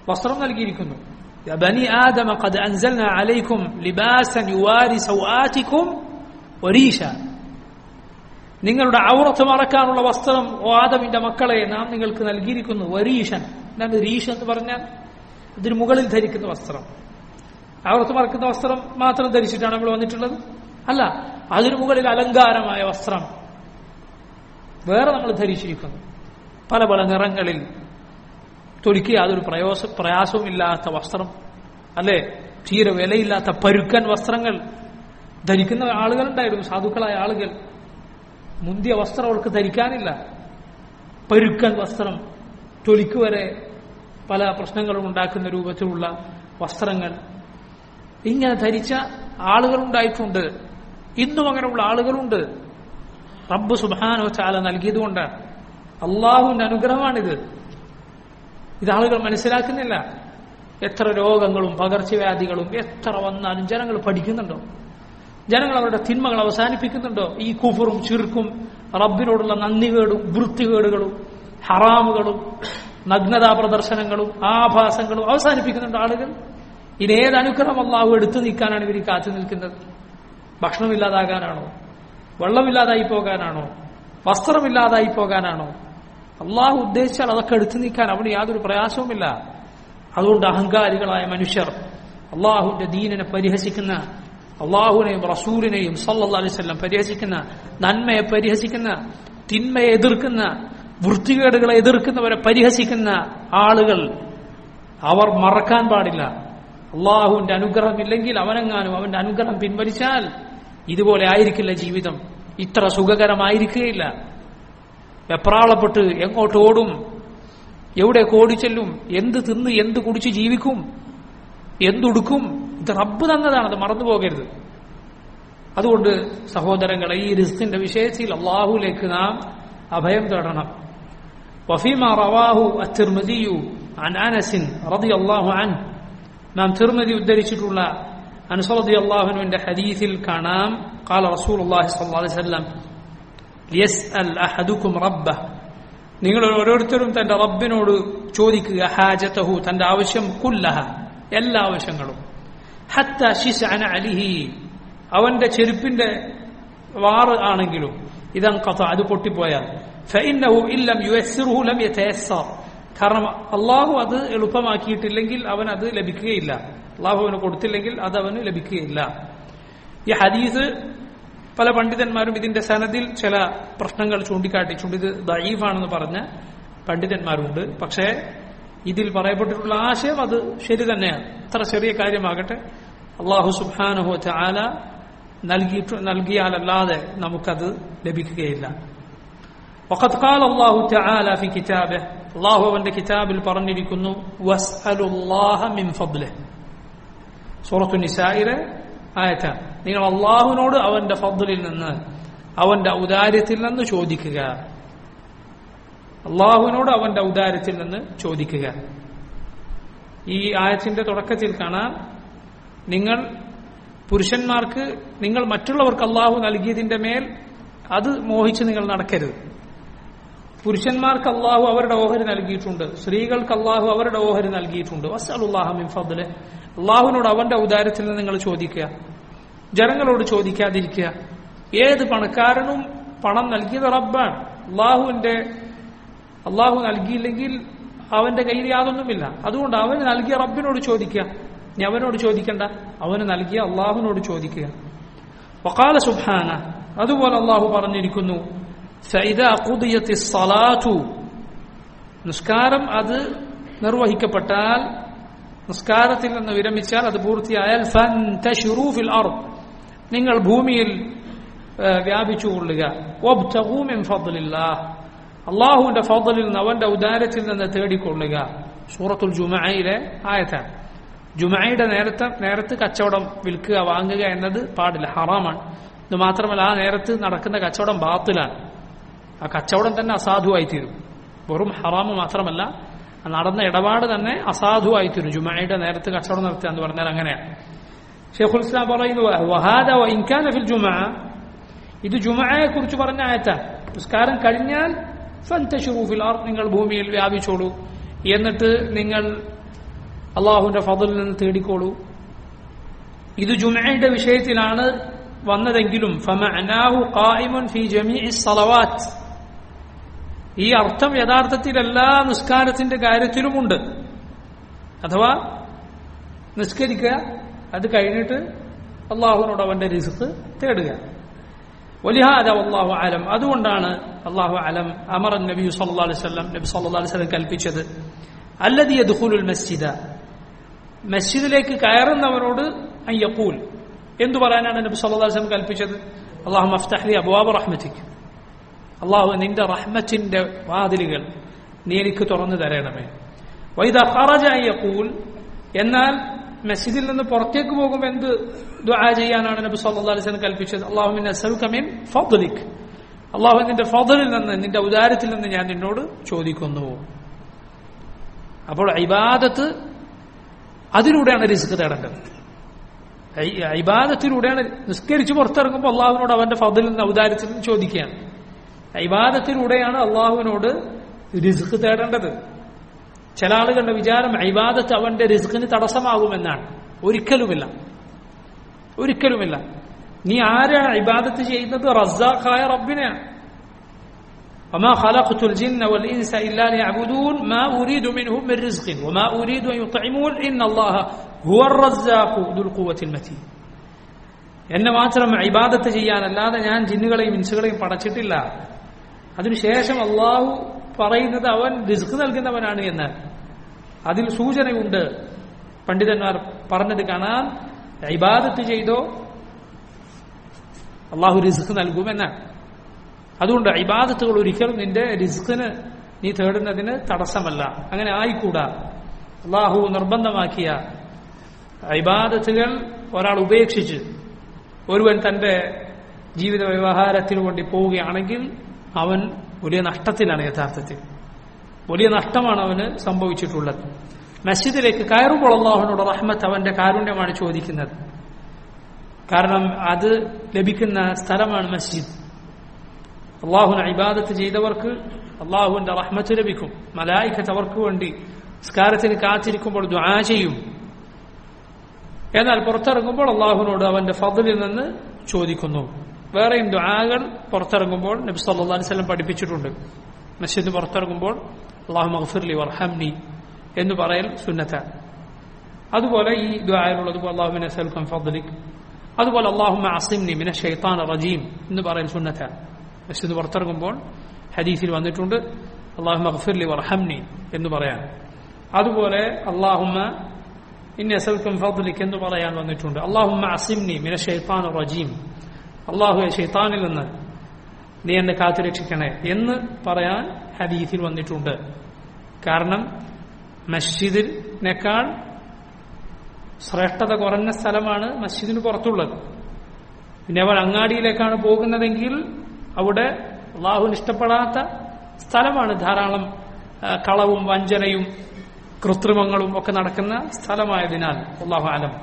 വസ്ത്രം നൽകിയിരിക്കുന്നു يا بني آدم قد أنزلنا عليكم لباسا يواري سوآتكم وريشا നിങ്ങളുടെ ഔറത്ത് മറക്കാനുള്ള വസ്ത്രം ഓ ആദമിന്റെ മക്കളെ നാം നിങ്ങൾക്ക് നൽകിയിരിക്കുന്നു വരീഷൻ എന്താണ് രീഷ എന്ന് പറഞ്ഞാൽ ഇതിന് മുകളിൽ ധരിക്കുന്ന വസ്ത്രം ഔറത്ത് മറക്കുന്ന വസ്ത്രം മാത്രം ധരിച്ചിട്ടാണ് നമ്മൾ വന്നിട്ടുള്ളത് അല്ല അതിനു മുകളിൽ അലങ്കാരമായ വസ്ത്രം വേറെ നമ്മൾ ധരിച്ചിരിക്കുന്നു പല പല നിറങ്ങളിൽ തൊലിക്ക് യാതൊരു പ്രയോസ പ്രയാസവുമില്ലാത്ത വസ്ത്രം അല്ലെ തീരെ വിലയില്ലാത്ത പരുക്കൻ വസ്ത്രങ്ങൾ ധരിക്കുന്ന ആളുകളുണ്ടായിരുന്നു സാധുക്കളായ ആളുകൾ മുന്തിയ വസ്ത്രം അവർക്ക് ധരിക്കാനില്ല പരുക്കൻ വസ്ത്രം തൊലിക്ക് വരെ പല പ്രശ്നങ്ങളും ഉണ്ടാക്കുന്ന രൂപത്തിലുള്ള വസ്ത്രങ്ങൾ ഇങ്ങനെ ധരിച്ച ആളുകളുണ്ടായിട്ടുണ്ട് ഇന്നും അങ്ങനെയുള്ള ആളുകളുണ്ട് റബ്ബ് സുബാനോ ചാല നൽകിയതുകൊണ്ടാണ് അള്ളാഹുവിന്റെ അനുഗ്രഹമാണിത് ഇത് ആളുകൾ മനസ്സിലാക്കുന്നില്ല എത്ര രോഗങ്ങളും പകർച്ചവ്യാധികളും എത്ര വന്നാലും ജനങ്ങൾ പഠിക്കുന്നുണ്ടോ ജനങ്ങൾ അവരുടെ തിന്മകൾ അവസാനിപ്പിക്കുന്നുണ്ടോ ഈ കുഫറും ചുരുക്കും റബ്ബിനോടുള്ള നന്ദികേടും വൃത്തികേടുകളും ഹറാമുകളും നഗ്നതാ പ്രദർശനങ്ങളും ആഭാസങ്ങളും അവസാനിപ്പിക്കുന്നുണ്ടോ ആളുകൾ ഇതേത് അനുഗ്രഹം അള്ളാഹു എടുത്തു നീക്കാനാണ് ഇവർ കാത്തു നിൽക്കുന്നത് ഭക്ഷണമില്ലാതാകാനാണോ വെള്ളമില്ലാതായി പോകാനാണോ വസ്ത്രമില്ലാതായി പോകാനാണോ അള്ളാഹു ഉദ്ദേശിച്ചാൽ അതൊക്കെ എടുത്തു നീക്കാൻ അവിടെ യാതൊരു പ്രയാസവുമില്ല അതുകൊണ്ട് അഹങ്കാരികളായ മനുഷ്യർ അള്ളാഹുവിന്റെ ദീനിനെ പരിഹസിക്കുന്ന അള്ളാഹുവിനെയും റസൂലിനെയും സല്ലാ അലൈവല്ലം പരിഹസിക്കുന്ന നന്മയെ പരിഹസിക്കുന്ന തിന്മയെ എതിർക്കുന്ന വൃത്തികേടുകളെ എതിർക്കുന്നവരെ പരിഹസിക്കുന്ന ആളുകൾ അവർ മറക്കാൻ പാടില്ല അള്ളാഹുവിന്റെ അനുഗ്രഹം ഇല്ലെങ്കിൽ അവനെങ്ങാനും അവന്റെ അനുഗ്രഹം പിൻവലിച്ചാൽ ഇതുപോലെ ആയിരിക്കില്ല ജീവിതം ഇത്ര സുഖകരമായിരിക്കുകയില്ല വെപ്രാളപ്പെട്ട് എങ്ങോട്ട് ഓടും എവിടെ ഓടിച്ചെല്ലും എന്ത് തിന്ന് എന്ത് കുടിച്ച് ജീവിക്കും എന്തുടുക്കും ഇത് റബ്ബ് തന്നതാണ് അത് മറന്നു പോകരുത് അതുകൊണ്ട് സഹോദരങ്ങളെ ഈ റിസ്കിന്റെ വിഷയത്തിൽ അള്ളാഹുലേക്ക് നാം അഭയം തേടണം وفيما رواه الترمذي عن انس رضي الله عنه നാം തിർമതി ഉദ്ധരിച്ചിട്ടുള്ള അനസ് റതി അള്ളാഹുവിന്റെ ഹദീസിൽ കാണാം قال رسول الله صلى الله عليه وسلم ലിയസ്അൽ അഹദുക്കും റബ്ബ നിങ്ങൾ ഓരോരുത്തരും തന്റെ റബ്ബിനോട് ചോദിക്കുക ഹാജത്തഹു തന്റെ ആവശ്യം കുല്ലഹ എല്ലാ ആവശ്യങ്ങളും ഹത്ത ഷിസ്അന അലിഹി അവന്റെ ചെരുപ്പിന്റെ വാറ് ആണെങ്കിലും ഇതം കഥ അത് പൊട്ടിപ്പോയാൽ ഫഇന്നഹു ഇല്ലം യുയസ്സിറുഹു ലം യതയസ്സർ കാരണം അള്ളാഹു അത് എളുപ്പമാക്കിയിട്ടില്ലെങ്കിൽ അവൻ അത് ലഭിക്കുകയില്ല അള്ളാഹു അവന് കൊടുത്തില്ലെങ്കിൽ അത് അവന് ലഭിക്കുകയില്ല ഈ ഹദീസ് പല പണ്ഡിതന്മാരും ഇതിന്റെ സനദിൽ ചില പ്രശ്നങ്ങൾ ചൂണ്ടിക്കാട്ടിച്ചുണ്ട് ഇത് ദയീഫാണെന്ന് പറഞ്ഞ പണ്ഡിതന്മാരുണ്ട് പക്ഷേ ഇതിൽ പറയപ്പെട്ടിട്ടുള്ള ആശയം അത് ശരി തന്നെയാണ് അത്ര ചെറിയ കാര്യമാകട്ടെ അള്ളാഹു സുബാനുഹോ ചാല നൽകിയിട്ട് നൽകിയാലല്ലാതെ നമുക്കത് ലഭിക്കുകയില്ല وقد قال الله تعالى في كتابه الله അവന്റെ കിതാബിൽ പറഞ്ഞിരിക്കുന്നു വസ്അലു الله من فضله സൂറത്തു നിസായിലെ ആയത്താണ് നിങ്ങൾ അള്ളാഹുവിനോട് അവന്റെ ഫضലിൽ നിന്ന് അവന്റെ ഔദാര്യത്തിൽ നിന്ന് ചോദിക്കുക അള്ളാഹുവിനോട് അവന്റെ ഔദാര്യത്തിൽ നിന്ന് ചോദിക്കുക ഈ ആയത്തിന്റെ തുടക്കത്തിൽ കാണാം നിങ്ങൾ പുരുഷന്മാർക്ക് നിങ്ങൾ മറ്റുള്ളവർക്ക് അള്ളാഹു നൽകിയതിന്റെ മേൽ അത് മോഹിച്ച് നിങ്ങൾ നടക്കരുത് പുരുഷന്മാർക്ക് അള്ളാഹു അവരുടെ ഓഹരി നൽകിയിട്ടുണ്ട് സ്ത്രീകൾക്ക് അള്ളാഹു അവരുടെ ഓഹരി നൽകിയിട്ടുണ്ട് വസ്അലുല്ലാഹമിൻ ഫضല് അള്ളാഹുവിനോട് അവന്റെ ഔദാര്യത്തിൽ നിന്ന് നിങ്ങൾ ചോദിക്കുക ജനങ്ങളോട് ചോദിക്കാതിരിക്കുക ഏത് പണക്കാരനും പണം നൽകിയത് റബ്ബാണ് അള്ളാഹുവിന്റെ അള്ളാഹു നൽകിയില്ലെങ്കിൽ അവന്റെ കയ്യിൽ യാതൊന്നുമില്ല അതുകൊണ്ട് അവന് നൽകിയ റബ്ബിനോട് ചോദിക്കുക നീ അവനോട് ചോദിക്കണ്ട അവന് നൽകിയ അള്ളാഹുവിനോട് ചോദിക്കുക വക്കാല സുബാന അതുപോലെ അള്ളാഹു പറഞ്ഞിരിക്കുന്നു നിസ്കാരം അത് നിർവഹിക്കപ്പെട്ടാൽ നിസ്കാരത്തിൽ നിന്ന് വിരമിച്ചാൽ അത് പൂർത്തിയായാൽ ഫിൽ അർദ് നിങ്ങൾ ഭൂമിയിൽ വ്യാപിച്ചുകൊള്ളുക അള്ളാഹുവിന്റെ ഫضലിൽ നിന്ന് അവന്റെ ഉദാരത്തിൽ നിന്ന് തേടിക്കൊള്ളുക സൂറത്തുൽ ജുമയിലെ ആയത്താണ് ജുമയുടെ നേരത്തെ നേരത്ത് കച്ചവടം വിൽക്കുക വാങ്ങുക എന്നത് പാടില്ല ഹറാമാണ് ഇത് മാത്രമല്ല ആ നേരത്ത് നടക്കുന്ന കച്ചവടം ബാത്തിലാണ് ആ കച്ചവടം തന്നെ അസാധുവായി തീരും വെറും ഹറാമ് മാത്രമല്ല നടന്ന ഇടപാട് തന്നെ അസാധുവായി തീരും ജുമയുടെ നേരത്ത് കച്ചവടം നടത്തുക എന്ന് പറഞ്ഞാൽ അങ്ങനെയാണ് ഷെയ്ഖുൽ ഇസ്ലാം പറയുന്നു വഹാദ ഇൻകാന ഫിൽ ജുമ ഇത് ജുമയെ കുറിച്ച് പറഞ്ഞ ആയത്ത നിസ്കാരം കഴിഞ്ഞാൽ ഫിൽ ആർ നിങ്ങൾ ഭൂമിയിൽ വ്യാപിച്ചോളൂ എന്നിട്ട് നിങ്ങൾ അള്ളാഹുവിന്റെ ഫضലിൽ നിന്ന് തേടിക്കോളൂ ഇത് ജുമയുടെ വിഷയത്തിലാണ് വന്നതെങ്കിലും ഫമഅനാഹു ഖായിമുൻ ഫി ജമീഇ സ്വലവാത്ത് ഈ അർത്ഥം യഥാർത്ഥത്തിൽ എല്ലാ നിസ്കാരത്തിന്റെ കാര്യത്തിലുമുണ്ട് അഥവാ നിസ്കരിക്കുക അത് കഴിഞ്ഞിട്ട് അള്ളാഹുവിനോട് അവന്റെ റിസ്ക് തേടുക വലിഹാദ അള്ളാഹു അലം അതുകൊണ്ടാണ് അള്ളാഹു അലം അമർ നബി സല്ലാ അലൈഹി സ്വലം നബി സല്ലാ അലൈഹി സ്വലം കൽപ്പിച്ചത് അല്ലതി ദുഖുലുൽ മസ്ജിദ മസ്ജിദിലേക്ക് കയറുന്നവരോട് അയ്യപ്പൂൽ എന്തു പറയാനാണ് നബി സല്ലാ അലൈഹി സ്വലം കൽപ്പിച്ചത് അള്ളാഹു മഫ്തഹ്ലി അബുവാബ് റഹ്മത്തിക്ക് അള്ളാഹു നിന്റെ റഹ്മത്തിന്റെ വാതിലുകൾ നീ എനിക്ക് തുറന്നു തരണമേ വൈദ ഖറജ അയ്യപ്പൂൽ എന്നാൽ മസ്ജിദിൽ നിന്ന് പുറത്തേക്ക് പോകുമ്പോൾ എന്ത് ദുആ ചെയ്യാനാണ് നബി സല്ലല്ലാഹു അലൈഹി വസല്ലം കൽപ്പിച്ചത് അല്ലാഹുമ്മ നസ്അലുക മിൻ ഫദ്ലിക് അല്ലാഹു നിന്റെ ഫضലിൽ നിന്ന് നിന്റെ ഉദാരത്തിൽ നിന്ന് ഞാൻ നിന്നോട് ചോദിക്കുന്നു അപ്പോൾ ഇബാദത്ത് അതിലൂടെയാണ് റിസ്ക് തേടേണ്ടത് ഇബാദത്തിലൂടെയാണ് നിസ്കരിച്ച് പുറത്തിറങ്ങുമ്പോൾ അള്ളാഹുവിനോട് അവന്റെ ഫضലിൽ നിന്ന് ഔദാര്യത്തിൽ നിന്ന് ചോദിക്കുകയാണ് ഇബാദത്തിലൂടെയാണ് അള്ളാഹുവിനോട് റിസ്ക് തേടേണ്ടത് ചില ആളുകളുടെ വിചാരം ഇബാദത്ത് അവന്റെ റിസ്കിന് തടസ്സമാകുമെന്നാണ് ഒരിക്കലുമില്ല ഒരിക്കലുമില്ല നീ ആരാണ് ഇബാദത്ത് ചെയ്യുന്നത് റസാഖായ റബ്ബിനെയാണ് وما خلقت الجن والإنس إلا ليعبدون ما أريد منهم من رزق وما أريد أن يطعمون إن الله هو الرزاق ذو القوة المتين എന്നെ മാത്രം ഇബാദത്ത് ചെയ്യാനല്ലാതെ ഞാൻ ജിന്നുകളെയും ഇൻസുകളെയും പടച്ചിട്ടില്ല അതിനുശേഷം അള്ളാഹു പറയുന്നത് അവൻ റിസ്ക് നൽകുന്നവനാണ് എന്ന് അതിൽ സൂചനയുണ്ട് പണ്ഡിതന്മാർ പറഞ്ഞത് കാണാൻ ഇബാദത്ത് ചെയ്തോ അള്ളാഹു റിസ്ക് നൽകുമെന്നാണ് അതുകൊണ്ട് ഇബാദത്തുകൾ ഒരിക്കലും നിന്റെ റിസ്കിന് നീ തേടുന്നതിന് തടസ്സമല്ല അങ്ങനെ ആയിക്കൂടാ അള്ളാഹു നിർബന്ധമാക്കിയ ഇബാദത്തുകൾ ഒരാൾ ഉപേക്ഷിച്ച് ഒരുവൻ തന്റെ ജീവിത വ്യവഹാരത്തിനു വേണ്ടി പോവുകയാണെങ്കിൽ അവൻ വലിയ നഷ്ടത്തിലാണ് യഥാർത്ഥത്തിൽ വലിയ നഷ്ടമാണ് അവന് സംഭവിച്ചിട്ടുള്ളത് മസ്ജിദിലേക്ക് കയറുമ്പോൾ അള്ളാഹുനോട് റഹ്മത്ത് അവന്റെ കാരുണ്യമാണ് ചോദിക്കുന്നത് കാരണം അത് ലഭിക്കുന്ന സ്ഥലമാണ് മസ്ജിദ് അള്ളാഹുന ഇബാദത്ത് ചെയ്തവർക്ക് അള്ളാഹുവിന്റെ റഹ്മത്ത് ലഭിക്കും മലായിക്കത്ത് അവർക്ക് വേണ്ടി സ്കാരത്തിന് കാത്തിരിക്കുമ്പോൾ ദ്വാ ചെയ്യും എന്നാൽ പുറത്തിറങ്ങുമ്പോൾ അള്ളാഹുവിനോട് അവന്റെ ഫضലിൽ നിന്ന് ചോദിക്കുന്നു വേറെയും ദ്വാകൾ പുറത്തിറങ്ങുമ്പോൾ നബി സല്ലാ അലൈഹി സ്വലം പഠിപ്പിച്ചിട്ടുണ്ട് മസ്ജിദ് പുറത്തിറങ്ങുമ്പോൾ അള്ളാഹു മഹഫിർലി വർഹംനി എന്ന് പറയൽ സുന്നത്ത അതുപോലെ ഈ ദ്വായലുള്ളതുപോലെ അള്ളാഹുമിനെ സൽഖം ഫضലിക് അതുപോലെ അള്ളാഹുമ അസിംനി മിന ഷെയ്ത്താൻ റജീം എന്ന് പറയൽ സുന്നത്ത മസ്ജിദ് പുറത്തിറങ്ങുമ്പോൾ ഹദീസിൽ വന്നിട്ടുണ്ട് അള്ളാഹു മഹഫിർലി വർഹംനി എന്ന് പറയാൻ അതുപോലെ അള്ളാഹുമ ഇന്ന സൽഖം ഫضലിക് എന്ന് പറയാൻ വന്നിട്ടുണ്ട് അള്ളാഹുമ അസിംനി മിന ഷെയ്ത്താൻ റജീം അള്ളാഹു ഷെയ്ത്താനിൽ നിന്ന് നീ എന്നെ കാത്തുരക്ഷിക്കണേ എന്ന് പറയാൻ ഹദീസിൽ വന്നിട്ടുണ്ട് കാരണം മസ്ജിദിനേക്കാൾ ശ്രേഷ്ഠത കുറഞ്ഞ സ്ഥലമാണ് മസ്ജിദിന് പുറത്തുള്ളത് പിന്നെ അവൾ അങ്ങാടിയിലേക്കാണ് പോകുന്നതെങ്കിൽ അവിടെ അള്ളാഹുവിന് ഇഷ്ടപ്പെടാത്ത സ്ഥലമാണ് ധാരാളം കളവും വഞ്ചനയും കൃത്രിമങ്ങളും ഒക്കെ നടക്കുന്ന സ്ഥലമായതിനാൽ അള്ളാഹു ആലം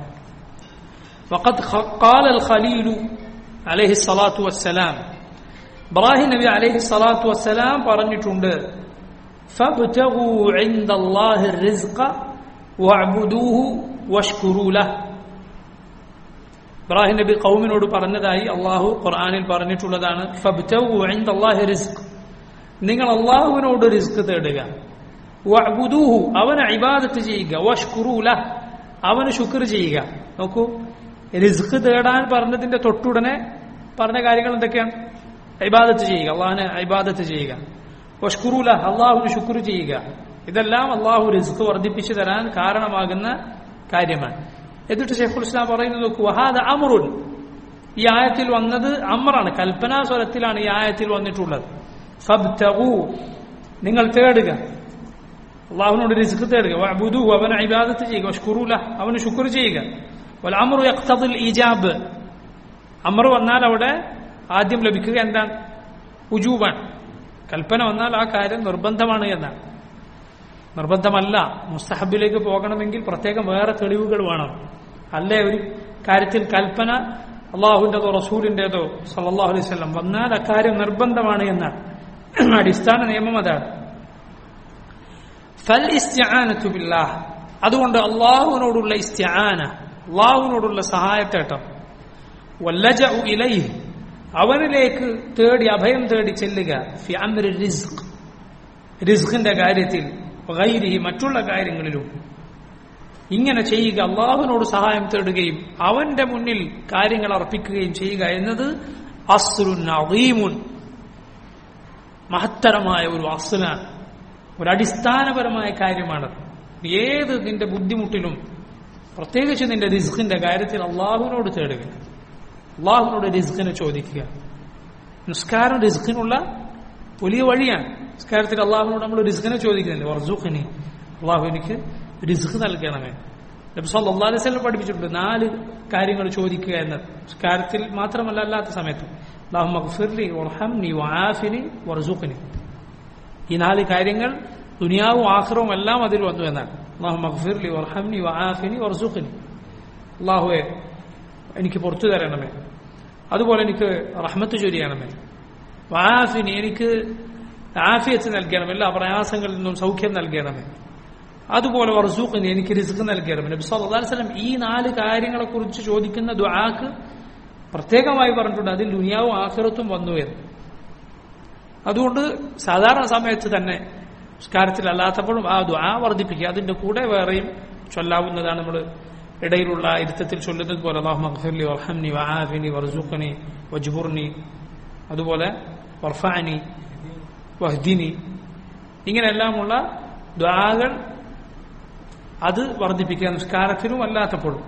وقد قال الخليل عليه الصلاة والسلام ഇബ്രാഹിം നബി അലൈഹി സ്വലാത്തു വസ്സലാം പറഞ്ഞിട്ടുണ്ട് فابتغوا عند الله الرزق واعبدوه واشكروا له ഇബ്രാഹിം നബി കൗമിനോട് പറഞ്ഞതായി അള്ളാഹു ഖുർആനിൽ പറഞ്ഞിട്ടുള്ളതാണ് ഫബ്തഗു عند الله رزق നിങ്ങൾ അള്ളാഹുവിനോട് റിസ്ക് തേടുക വഅബുദൂഹു അവനെ ഇബാദത്ത് ചെയ്യുക വഷ്കുറൂ ലഹ് അവന് ശുക്ർ ചെയ്യുക നോക്കൂ റിസ്ക് തേടാൻ പറഞ്ഞതിന്റെ തൊട്ടുടനെ പറഞ്ഞ കാര്യങ്ങൾ എന്തൊക്കെയാണ് ഇബാദത്ത് ചെയ്യുക അള്ളാഹിനെ ഇബാദത്ത് ചെയ്യുക വഷ്കുറൂല അള്ളാഹുവിന് ശുക്ർ ചെയ്യുക ഇതെല്ലാം അള്ളാഹു റിസ്ക് വർദ്ധിപ്പിച്ചു തരാൻ കാരണമാകുന്ന കാര്യമാണ് എന്നിട്ട് ഷെയ്ഖുൽ ഇസ്ലാം പറയുന്നത് നോക്കൂ വഹാദ അമറുൻ ഈ ആയത്തിൽ വന്നത് അമറാണ് കൽപ്പനാ സ്വരത്തിലാണ് ഈ ആയത്തിൽ വന്നിട്ടുള്ളത് ഫബ്തഗു നിങ്ങൾ തേടുക അള്ളാഹുവിനോട് റിസ്ക് തേടുക വഅബുദു അവനെ ഇബാദത്ത് ചെയ്യുക വഷ്കുറൂല അവന് ശുക്ർ ചെയ്യുക വൽ അമറു യഖ്തദിൽ ഇജാബ് അമർ വന്നാൽ അവിടെ ആദ്യം ലഭിക്കുക എന്താണ് ഉജൂബാണ് കൽപ്പന വന്നാൽ ആ കാര്യം നിർബന്ധമാണ് എന്നാണ് നിർബന്ധമല്ല മുസ്തഹബിലേക്ക് പോകണമെങ്കിൽ പ്രത്യേകം വേറെ തെളിവുകൾ വേണം അല്ലേ ഒരു കാര്യത്തിൽ കൽപ്പന അള്ളാഹുവിൻ്റെതോ റസൂലിൻ്റെതോ സല്ലാഹു അലൈഹി സ്വലം വന്നാൽ അക്കാര്യം നിർബന്ധമാണ് എന്നാണ് അടിസ്ഥാന നിയമം അതാണ് ഫൽ ഇസ്തിആനത്തു ബില്ലാഹ് അതുകൊണ്ട് അള്ളാഹുവിനോടുള്ള ഇസ്ത്യാന അള്ളാഹുവിനോടുള്ള സഹായത്തേട്ടം വല്ലജ ഇലൈഹ് അവനിലേക്ക് തേടി അഭയം തേടി ചെല്ലുക ഫി അമ്രി റിസ്ക് റിസ്ഖിന്റെ കാര്യത്തിൽ ഗൈരിഹി മറ്റുള്ള കാര്യങ്ങളിലും ഇങ്ങനെ ചെയ്യുക അള്ളാഹുവിനോട് സഹായം തേടുകയും അവന്റെ മുന്നിൽ കാര്യങ്ങൾ അർപ്പിക്കുകയും ചെയ്യുക എന്നത് അസ്റുൻ അദീമുൻ മഹത്തരമായ ഒരു അസ്ലാണ് ഒരു അടിസ്ഥാനപരമായ കാര്യമാണ് ഏത് നിന്റെ ബുദ്ധിമുട്ടിലും പ്രത്യേകിച്ച് നിന്റെ റിസ്ഖിന്റെ കാര്യത്തിൽ അള്ളാഹുവിനോട് തേടുക അള്ളാഹുവിനോട് റിസ്ഖിനെ ചോദിക്കുക നിസ്കാരം റിസ്ഖിനുള്ള വലിയ വഴിയാണ് നിസ്കാരത്തിൽ അള്ളാഹുവിനോട് നമ്മൾ റിസ്ഖിനെ ചോദിക്കുന്നില്ല വർസുഖിനി അള്ളാഹു എനിക്ക് റിസ്ഖ് നൽകണമേ നബി സല്ലല്ലാഹു അലൈഹി വസല്ലം പഠിപ്പിച്ചിട്ടുണ്ട് നാല് കാര്യങ്ങൾ ചോദിക്കുക എന്നത് നിസ്കാരത്തിൽ മാത്രമല്ല അല്ലാത്ത സമയത്ത് അള്ളാഹു മഗ്ഫിർലി വർഹംനി വആഫിനി വർസുഖിനി ഈ നാല് കാര്യങ്ങൾ ദുനിയാവും ആഖിറവും എല്ലാം അതിൽ വന്നു എന്നാണ് അള്ളാഹു മഗ്ഫിർലി വർഹംനി വആഫിനി വർസുഖിനി അള്ളാഹുവെ എനിക്ക് പുറത്തു തരണമേ അതുപോലെ എനിക്ക് റഹ്മത്ത് ചൊരിയണമേ വാഫിനി എനിക്ക് ആഫിയത്ത് നൽകണം എല്ലാ പ്രയാസങ്ങളിൽ നിന്നും സൗഖ്യം നൽകണമേ അതുപോലെ വർസൂഖിന് എനിക്ക് റിസ്ക് നൽകണമേ നബി സല്ലല്ലാഹു അലൈഹി വസല്ലം ഈ നാല് കാര്യങ്ങളെ കുറിച്ച് ചോദിക്കുന്ന ദുആക്ക് പ്രത്യേകമായി പറഞ്ഞിട്ടുണ്ട് അതിൽ ദുനിയാവും ആഖിറത്തും വന്നു എന്ന് അതുകൊണ്ട് സാധാരണ സമയത്ത് തന്നെ സംസ്കാരത്തിൽ അല്ലാത്തപ്പോഴും ആ ദുആ വർദ്ധിപ്പിക്കുക അതിന്റെ കൂടെ വേറെയും ചൊല്ലാവുന്നതാണ് നമ്മൾ ഇടയിലുള്ള ഇരുത്തത്തിൽ ചൊല്ലുന്നത് പോലെ അള്ളാഹു മഗ്ഫിർലി വർഹംനി വആഫിനി വർസുഖനി വജ്ബുർനി അതുപോലെ വർഫാനി വഹ്ദിനി ഇങ്ങനെല്ലാമുള്ള ദ്വാകൾ അത് വർദ്ധിപ്പിക്കുക നിസ്കാരത്തിലും അല്ലാത്തപ്പോഴും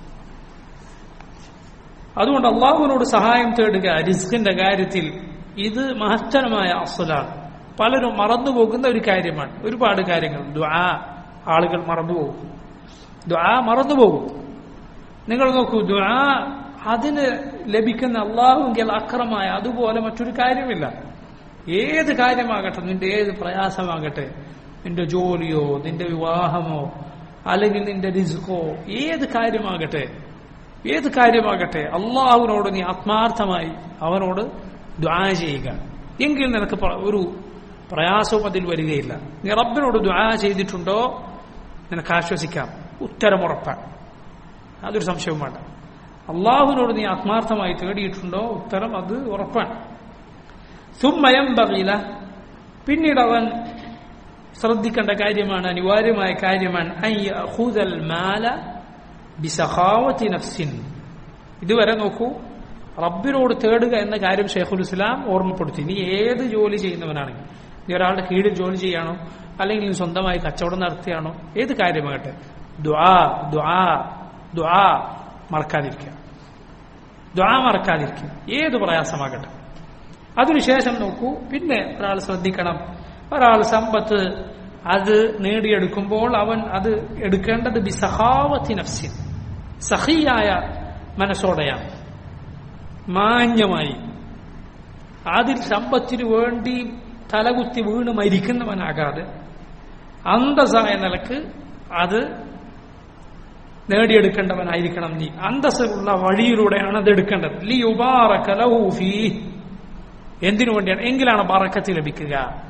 അതുകൊണ്ട് അള്ളാഹുവിനോട് സഹായം തേടുക റിസ്കിന്റെ കാര്യത്തിൽ ഇത് മഹത്തരമായ അസലാണ് പലരും മറന്നുപോകുന്ന ഒരു കാര്യമാണ് ഒരുപാട് കാര്യങ്ങൾ ദ്വാ ആളുകൾ മറന്നുപോകും ദ്വാ മറന്നുപോകും നിങ്ങൾ നോക്കൂ ദ്വാ അതിന് ലഭിക്കുന്ന അള്ളാഹുങ്കിൽ അക്രമായ അതുപോലെ മറ്റൊരു കാര്യമില്ല ഏത് കാര്യമാകട്ടെ നിന്റെ ഏത് പ്രയാസമാകട്ടെ നിന്റെ ജോലിയോ നിന്റെ വിവാഹമോ അല്ലെങ്കിൽ നിന്റെ റിസ്കോ ഏത് കാര്യമാകട്ടെ ഏത് കാര്യമാകട്ടെ അള്ളാഹുവിനോട് നീ ആത്മാർത്ഥമായി അവനോട് ദ്വാ ചെയ്യുക എങ്കിൽ നിനക്ക് ഒരു പ്രയാസവും അതിൽ വരികയില്ല നീ റബ്ബിനോട് ദ്വാ ചെയ്തിട്ടുണ്ടോ നിനക്ക് ആശ്വസിക്കാം ഉത്തരമുറപ്പാണ് അതൊരു സംശയവും വേണ്ട അള്ളാഹുവിനോട് നീ ആത്മാർത്ഥമായി തേടിയിട്ടുണ്ടോ ഉത്തരം അത് ഉറപ്പാണ് സുമ്മയം ബകീല പിന്നീട് അവൻ ശ്രദ്ധിക്കേണ്ട കാര്യമാണ് അനിവാര്യമായ കാര്യമാണ് മാല ബിസഹാവത്തി നഫ്സിൻ ഇതുവരെ നോക്കൂ റബ്ബിനോട് തേടുക എന്ന കാര്യം ഷെയ്ഖുൽ ഇസ്ലാം ഓർമ്മപ്പെടുത്തി നീ ഏത് ജോലി ചെയ്യുന്നവനാണെങ്കിൽ നീ ഒരാളുടെ കീഴിൽ ജോലി ചെയ്യാണോ അല്ലെങ്കിൽ നീ സ്വന്തമായി കച്ചവടം നടത്തിയാണോ ഏത് കാര്യമാകട്ടെ ദ്വാ ദ്വാ ദ്വാ മറക്കാതിരിക്കുക ദ്വാ മറക്കാതിരിക്കുക ഏത് പ്രയാസമാകട്ടെ അതിനുശേഷം നോക്കൂ പിന്നെ ഒരാൾ ശ്രദ്ധിക്കണം ഒരാൾ സമ്പത്ത് അത് നേടിയെടുക്കുമ്പോൾ അവൻ അത് എടുക്കേണ്ടത് ബിസഹാവത്തി നഫ്സിൻ സഹിയായ മനസ്സോടെയാണ് മാന്യമായി അതിൽ സമ്പത്തിനു വേണ്ടി തലകുത്തി വീണ് മരിക്കുന്നവനാകാതെ അന്തസ്സായ നിലക്ക് അത് നേടിയെടുക്കേണ്ടവനായിരിക്കണം നീ അന്തസ്സുള്ള വഴിയിലൂടെയാണ് അത് എടുക്കേണ്ടത് ലി ഉബാറക്കലഹൂഫി എന്തിനു വേണ്ടിയാണ് എങ്കിലാണ് ബറക്കത്ത് ലഭിക്കുക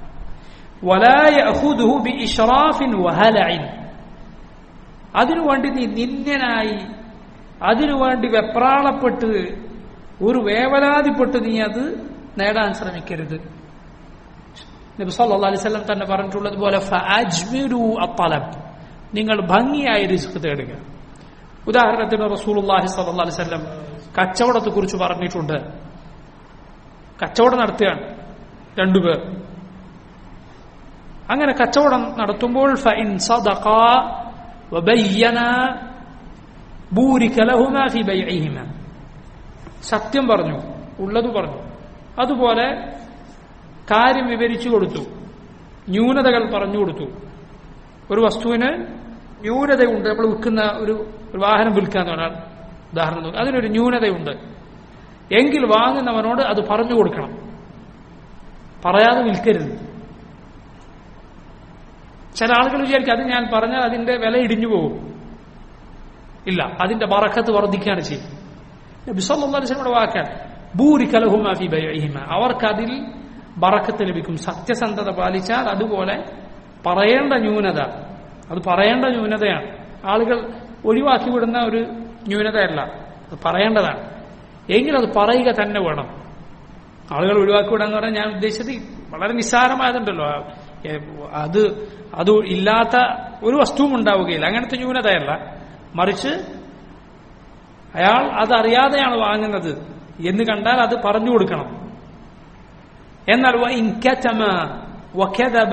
അതിനുവേണ്ടി നീ നിന്യനായി അതിനുവേണ്ടി വെപ്രാളപ്പെട്ട് ഒരു വേവലാതിപ്പെട്ട് നീ അത് നേടാൻ ശ്രമിക്കരുത് നബി സല്ലല്ലാഹു അലൈഹി വസല്ലം തന്നെ പറഞ്ഞിട്ടുള്ളത് പോലെ ഫഅജ്മിരു അത്തലബ് നിങ്ങൾ ഭംഗിയായി റിസ്ക് തേടുക ഉദാഹരണത്തിന് റസൂലുള്ളാഹി സ്വല്ലല്ലാഹു അലൈഹി വസല്ലം കച്ചവടത്തെ കുറിച്ച് പറഞ്ഞിട്ടുണ്ട് കച്ചവടം നടത്തുകയാണ് രണ്ടുപേർ അങ്ങനെ കച്ചവടം നടത്തുമ്പോൾ ഫഇൻ സദഖാ വബയ്യനാ ബൂരിക ലഹുമാ ഫി ബൈഇഹിമാ സത്യം പറഞ്ഞു ഉള്ളത് പറഞ്ഞു അതുപോലെ കാര്യം വിവരിച്ചു കൊടുത്തു ന്യൂനതകൾ പറഞ്ഞു കൊടുത്തു ഒരു വസ്തുവിന് ന്യൂനതയുണ്ട് നമ്മൾ വിൽക്കുന്ന ഒരു ഒരു വാഹനം വിൽക്കാന്ന് പറഞ്ഞാൽ ഉദാഹരണം നോക്കുക അതിനൊരു ന്യൂനതയുണ്ട് എങ്കിൽ വാങ്ങുന്നവനോട് അത് പറഞ്ഞു കൊടുക്കണം പറയാതെ വിൽക്കരുത് ചില ആളുകൾ വിചാരിക്കും അത് ഞാൻ പറഞ്ഞാൽ അതിന്റെ വില ഇടിഞ്ഞു പോകും ഇല്ല അതിന്റെ ബറക്കത്ത് വർദ്ധിക്കുകയാണ് ചെയ്യും ബിസ്വല്ലാസ്ലമിയുടെ വാക്കാൻ ബൂരി കലഹുമാഫി ബൈഹിമ അവർക്ക് അതിൽ ബറക്കത്ത് ലഭിക്കും സത്യസന്ധത പാലിച്ചാൽ അതുപോലെ പറയേണ്ട ന്യൂനത അത് പറയേണ്ട ന്യൂനതയാണ് ആളുകൾ ഒഴിവാക്കി വിടുന്ന ഒരു ന്യൂനതയല്ല അത് പറയേണ്ടതാണ് എങ്കിലും അത് പറയുക തന്നെ വേണം ആളുകൾ ഒഴിവാക്കി വിടാന്ന് പറഞ്ഞാൽ ഞാൻ ഉദ്ദേശിച്ചത് വളരെ നിസ്സാരമായതുണ്ടല്ലോ ഏ, അത് അത് ഇല്ലാത്ത ഒരു വസ്തുവും ഉണ്ടാവുകയില്ല അങ്ങനത്തെ ന്യൂനതയല്ല മറിച്ച് അയാൾ അതറിയാതെയാണ് വാങ്ങുന്നത് എന്ന് കണ്ടാൽ അത് പറഞ്ഞു കൊടുക്കണം എന്നാൽ وإن كتم وكذب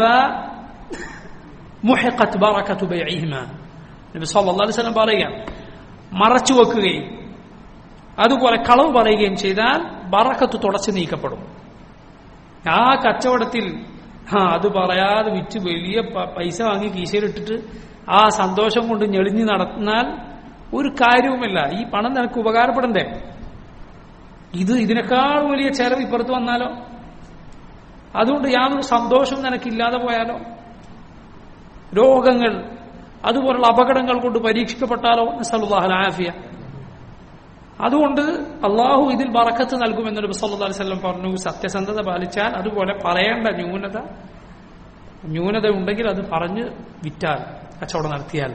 محقت بركة بيعهما നബി സല്ലല്ലാഹു അലൈഹി വസല്ലം പറയുകയാണ് മറച്ചു വെക്കുകയും അതുപോലെ കളവ് പറയുകയും ചെയ്താൽ ബറക്കത്ത് തുടച്ചു നീക്കപ്പെടും ആ കച്ചവടത്തിൽ ആ അത് പറയാതെ വിറ്റ് വലിയ പ- പൈസ വാങ്ങി കീശയിലിട്ടിട്ട് ആ സന്തോഷം കൊണ്ട് ഞെളിഞ്ഞ് നടന്നാൽ ഒരു കാര്യവുമില്ല ഈ പണം നിനക്ക് ഉപകാരപ്പെടണ്ടേ ഇത് ഇതിനേക്കാൾ വലിയ ചെലവ് ഇപ്പുറത്ത് വന്നാലോ അതുകൊണ്ട് യാതൊരു സന്തോഷവും നിനക്കില്ലാതെ പോയാലോ രോഗങ്ങൾ അതുപോലുള്ള അപകടങ്ങൾ കൊണ്ട് പരീക്ഷിക്കപ്പെട്ടാലോ നസലുല്ലാഹൽ ആഫിയ അതുകൊണ്ട് അള്ളാഹു ഇതിൽ ബറക്കത്ത് നൽകുമെന്ന് നബി സല്ലല്ലാഹു അലൈഹി വസല്ലം പറഞ്ഞു സത്യസന്ധത പാലിച്ചാൽ അതുപോലെ പറയേണ്ട ന്യൂനത ന്യൂനത ഉണ്ടെങ്കിൽ അത് പറഞ്ഞ് വിറ്റാൽ കച്ചവടം നടത്തിയാൽ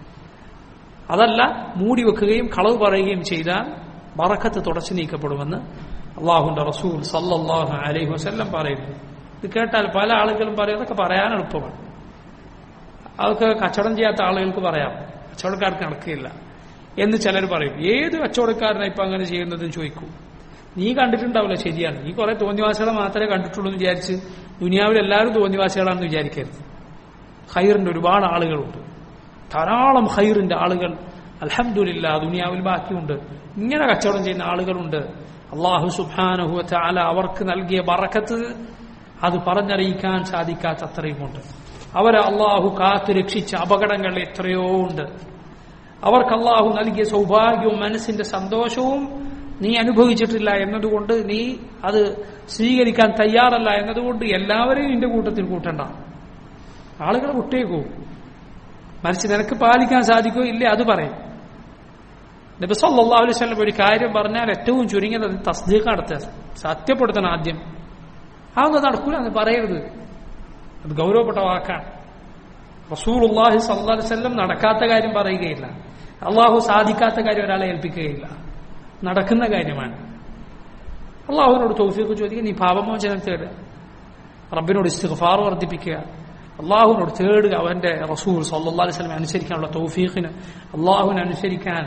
അതല്ല മൂടി വെക്കുകയും കളവ് പറയുകയും ചെയ്താൽ ബറക്കത്ത് തുടച്ചു നീക്കപ്പെടുമെന്ന് അള്ളാഹുന്റെ റസൂൽ സല്ലല്ലാഹു അലൈഹി വസല്ലം പറയുന്നു ഇത് കേട്ടാൽ പല ആളുകളും പറയും അതൊക്കെ പറയാൻ എളുപ്പമാണ് അതൊക്കെ കച്ചവടം ചെയ്യാത്ത ആളുകൾക്ക് പറയാം കച്ചവടക്കാർക്ക് നടക്കുകയില്ല എന്ന് ചിലർ പറയും ഏത് കച്ചവടക്കാരനാണ് ഇപ്പൊ അങ്ങനെ ചെയ്യുന്നതെന്ന് ചോദിക്കൂ നീ കണ്ടിട്ടുണ്ടാവില്ല ശരിയാണ് നീ കുറെ തോന്നിവാസികളെ മാത്രമേ കണ്ടിട്ടുള്ളൂ എന്ന് വിചാരിച്ച് ദുനിയാവിൽ എല്ലാവരും തോന്നിവാസികളാണെന്ന് വിചാരിക്കരുത് ഹൈറിന്റെ ഒരുപാട് ആളുകളുണ്ട് ധാരാളം ഹൈറിന്റെ ആളുകൾ അൽഹംദുലില്ലാ ദുനിയാവിൽ ബാക്കിയുണ്ട് ഇങ്ങനെ കച്ചവടം ചെയ്യുന്ന ആളുകളുണ്ട് അള്ളാഹു സുബാനഹു ചാല അവർക്ക് നൽകിയ ബറക്കത്ത് അത് പറഞ്ഞറിയിക്കാൻ സാധിക്കാത്ത അത്രയുമുണ്ട് അവരെ അള്ളാഹു കാത്തു രക്ഷിച്ച അപകടങ്ങൾ എത്രയോ ഉണ്ട് അവർക്ക് അള്ളാഹു നൽകിയ സൗഭാഗ്യവും മനസ്സിന്റെ സന്തോഷവും നീ അനുഭവിച്ചിട്ടില്ല എന്നതുകൊണ്ട് നീ അത് സ്വീകരിക്കാൻ തയ്യാറല്ല എന്നതുകൊണ്ട് എല്ലാവരെയും നിന്റെ കൂട്ടത്തിൽ കൂട്ടണ്ട ആളുകൾ വിട്ടേക്കൂ മറിച്ച് നിനക്ക് പാലിക്കാൻ സാധിക്കോ ഇല്ലേ അത് പറയും നബി സല്ലല്ലാഹു അലൈഹി വസല്ലം ഒരു കാര്യം പറഞ്ഞാൽ ഏറ്റവും ചുരുങ്ങിയത് അത് തസ്ദീഖ് നടത്തുക സത്യപ്പെടുത്തണം ആദ്യം അതൊന്നും നടക്കൂല അത് പറയരുത് അത് ഗൗരവപ്പെട്ട വാക്കാണ് റസൂലുള്ളാഹി സല്ലല്ലാഹു അലൈഹി വസല്ലം നടക്കാത്ത കാര്യം പറയുകയില്ല അള്ളാഹു സാധിക്കാത്ത കാര്യം ഒരാളെ ഏൽപ്പിക്കുകയില്ല നടക്കുന്ന കാര്യമാണ് അള്ളാഹുവിനോട് തൗഫീഖ് ചോദിക്കുക നീ പാപമോചനം തേടുക റബ്ബിനോട് ഇസ്തിഗ്ഫാർ വർദ്ധിപ്പിക്കുക അള്ളാഹുവിനോട് തേടുക അവന്റെ റസൂൽ സല്ലല്ലാഹു അലൈഹി വസല്ലം അനുസരിക്കാനുള്ള തൗഫീഖിന് അള്ളാഹുവിനെ അനുസരിക്കാൻ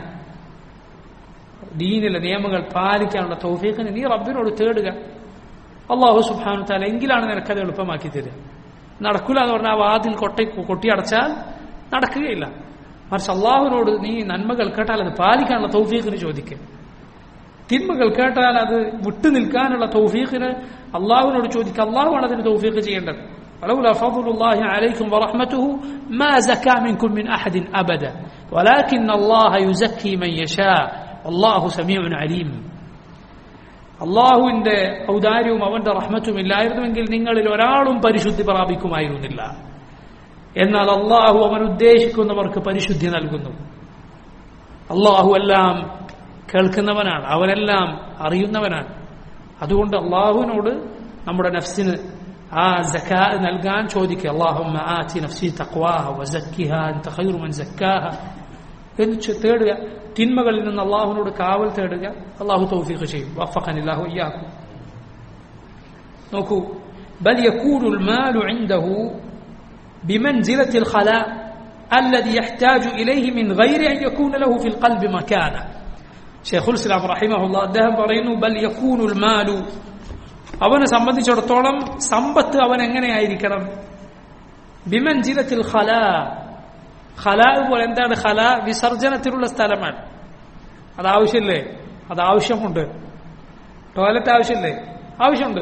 ദീനിലെ നിയമങ്ങൾ പാലിക്കാനുള്ള തൗഫീഖിന് നീ റബ്ബിനോട് തേടുക അള്ളാഹു സുബ്ഹാനഹു തആല എങ്കിലാണ് നിനക്കത് എളുപ്പമാക്കി തരിക നടക്കില്ല എന്ന് പറഞ്ഞാൽ ആ വാതിൽ കൊട്ടി കൊട്ടിയടച്ചാൽ നടക്കുകയില്ല മറിച്ച് അള്ളാഹുവിനോട് നീ നന്മകൾ കേട്ടാൽ അത് പാലിക്കാനുള്ള തൗഫീഖിന് ചോദിക്കുക തിന്മകൾ കേട്ടാൽ അത് വിട്ടു നിൽക്കാനുള്ള തൗഫീഖിന് അള്ളാഹുവിനോട് ചോദിക്കുക അള്ളാഹുവാണ് അതിന് തൗഫീഖ് ചെയ്യേണ്ടത് ولولا فضل الله عليكم ورحمته ما زكى منكم من أحد أبدا ولكن الله يزكي من يشاء والله سميع عليم അള്ളാഹുവിന്റെ ഔദാര്യവും അവന്റെ റഹ്മത്തും ഇല്ലായിരുന്നുവെങ്കിൽ നിങ്ങളിൽ ഒരാളും പരിശുദ്ധി പ്രാപിക്കുമായിരുന്നില്ല എന്നാൽ അള്ളാഹു അവൻ ഉദ്ദേശിക്കുന്നവർക്ക് പരിശുദ്ധി നൽകുന്നു അള്ളാഹു എല്ലാം കേൾക്കുന്നവനാണ് അവനെല്ലാം അറിയുന്നവനാണ് അതുകൊണ്ട് അള്ളാഹുവിനോട് നമ്മുടെ നഫ്സിന് ആ സക്കാ നൽകാൻ ചോദിക്കുക അള്ളാഹുമ്മ ആതി നഫ്സി തഖ്വാഹ വസക്കിഹ അൻത ഖൈറു മൻ സക്കാഹ എന്ന് ചെ- തേടുക തിന്മകളിൽ നിന്ന് അള്ളാഹുവിനോട് കാവൽ തേടുക അള്ളാഹു തൗഫീഖ് ചെയ്യും വഫഖനില്ലാഹു ഇയ്യാക്കും നോക്കൂ بل يكون المال عنده بمنزلة الخلاء الذي يحتاج إليه من غير أن يكون له في القلب مكانه شيخ الإسلام رحمه الله അദ്ദേഹം പറയുന്നു ബൽ يكون المال അവനെ സംബന്ധിച്ചിടത്തോളം സമ്പത്ത് അവൻ എങ്ങനെയായിരിക്കണം ബിമൻജിലത്തിൽ ഖല ഖല പോലെ എന്താണ് ഖല വിസർജനത്തിലുള്ള സ്ഥലമാണ് അത് ആവശ്യമില്ലേ അത് ആവശ്യമുണ്ട് ടോയ്ലറ്റ് ആവശ്യമില്ലേ ആവശ്യമുണ്ട്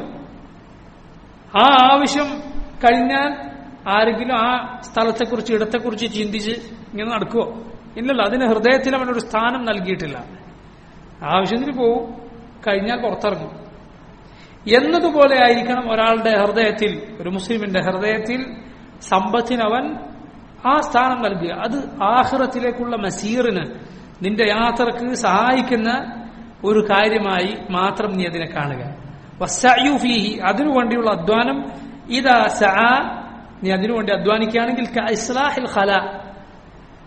ആ ആവശ്യം കഴിഞ്ഞാൽ ആരെങ്കിലും ആ സ്ഥലത്തെക്കുറിച്ച് ഇടത്തെക്കുറിച്ച് ചിന്തിച്ച് ഇങ്ങനെ നടക്കുവോ ഇല്ലല്ലോ അതിന് ഹൃദയത്തിൽ അവനൊരു സ്ഥാനം നൽകിയിട്ടില്ല ആവശ്യത്തിന് പോവും കഴിഞ്ഞാൽ പുറത്തിറങ്ങും എന്നതുപോലെ ആയിരിക്കണം ഒരാളുടെ ഹൃദയത്തിൽ ഒരു മുസ്ലിമിന്റെ ഹൃദയത്തിൽ സമ്പത്തിനവൻ ആ സ്ഥാനം നൽകുക അത് ആഹ്റത്തിലേക്കുള്ള മസീറിന് നിന്റെ യാത്രക്ക് സഹായിക്കുന്ന ഒരു കാര്യമായി മാത്രം നീ അതിനെ കാണുക വസ്സഅയു ഫീഹി അതിനു വേണ്ടിയുള്ള അധ്വാനം ഇതാ സഅ നീ അതിനുവേണ്ടി അധ്വാനിക്കുകയാണെങ്കിൽ ക ഇസ്ലാഹിൽ ഖല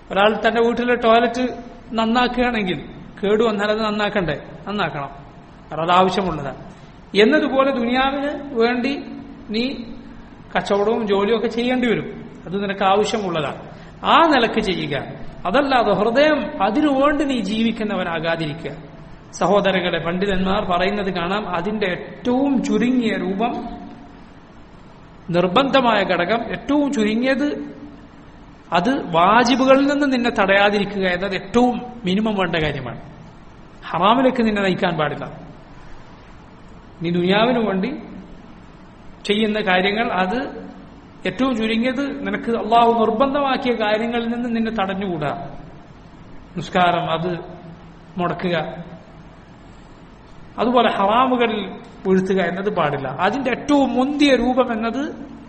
ഒരാൾ തന്റെ വീട്ടിലെ ടോയ്ലറ്റ് നന്നാക്കുകയാണെങ്കിൽ കേടു വന്നാൽ അത് നന്നാക്കണ്ടേ നന്നാക്കണം കാരണം അത് ആവശ്യമുള്ളതാണ് എന്നതുപോലെ ദുനിയാവിന് വേണ്ടി നീ കച്ചവടവും ജോലിയും ഒക്കെ ചെയ്യേണ്ടി വരും അത് നിനക്ക് ആവശ്യമുള്ളതാണ് ആ നിലക്ക് ചെയ്യുക അതല്ലാതെ ഹൃദയം അതിനു വേണ്ടി നീ ജീവിക്കുന്നവനാകാതിരിക്കുക സഹോദരങ്ങളെ പണ്ഡിതന്മാർ പറയുന്നത് കാണാം അതിന്റെ ഏറ്റവും ചുരുങ്ങിയ രൂപം നിർബന്ധമായ ഘടകം ഏറ്റവും ചുരുങ്ങിയത് അത് വാജിബുകളിൽ നിന്ന് നിന്നെ തടയാതിരിക്കുക എന്നത് ഏറ്റവും മിനിമം വേണ്ട കാര്യമാണ് ഹറാമിലേക്ക് നിന്നെ നയിക്കാൻ പാടില്ല നീ ദുനിയാവിനു വേണ്ടി ചെയ്യുന്ന കാര്യങ്ങൾ അത് ഏറ്റവും ചുരുങ്ങിയത് നിനക്ക് അള്ളാഹു നിർബന്ധമാക്കിയ കാര്യങ്ങളിൽ നിന്ന് നിന്നെ തടഞ്ഞുകൂടാ നിസ്കാരം അത് മുടക്കുക അതുപോലെ ഹറാമുകളിൽ വീഴ്ത്തുക എന്നത് പാടില്ല അതിന്റെ ഏറ്റവും മുന്തിയ രൂപം എന്നത്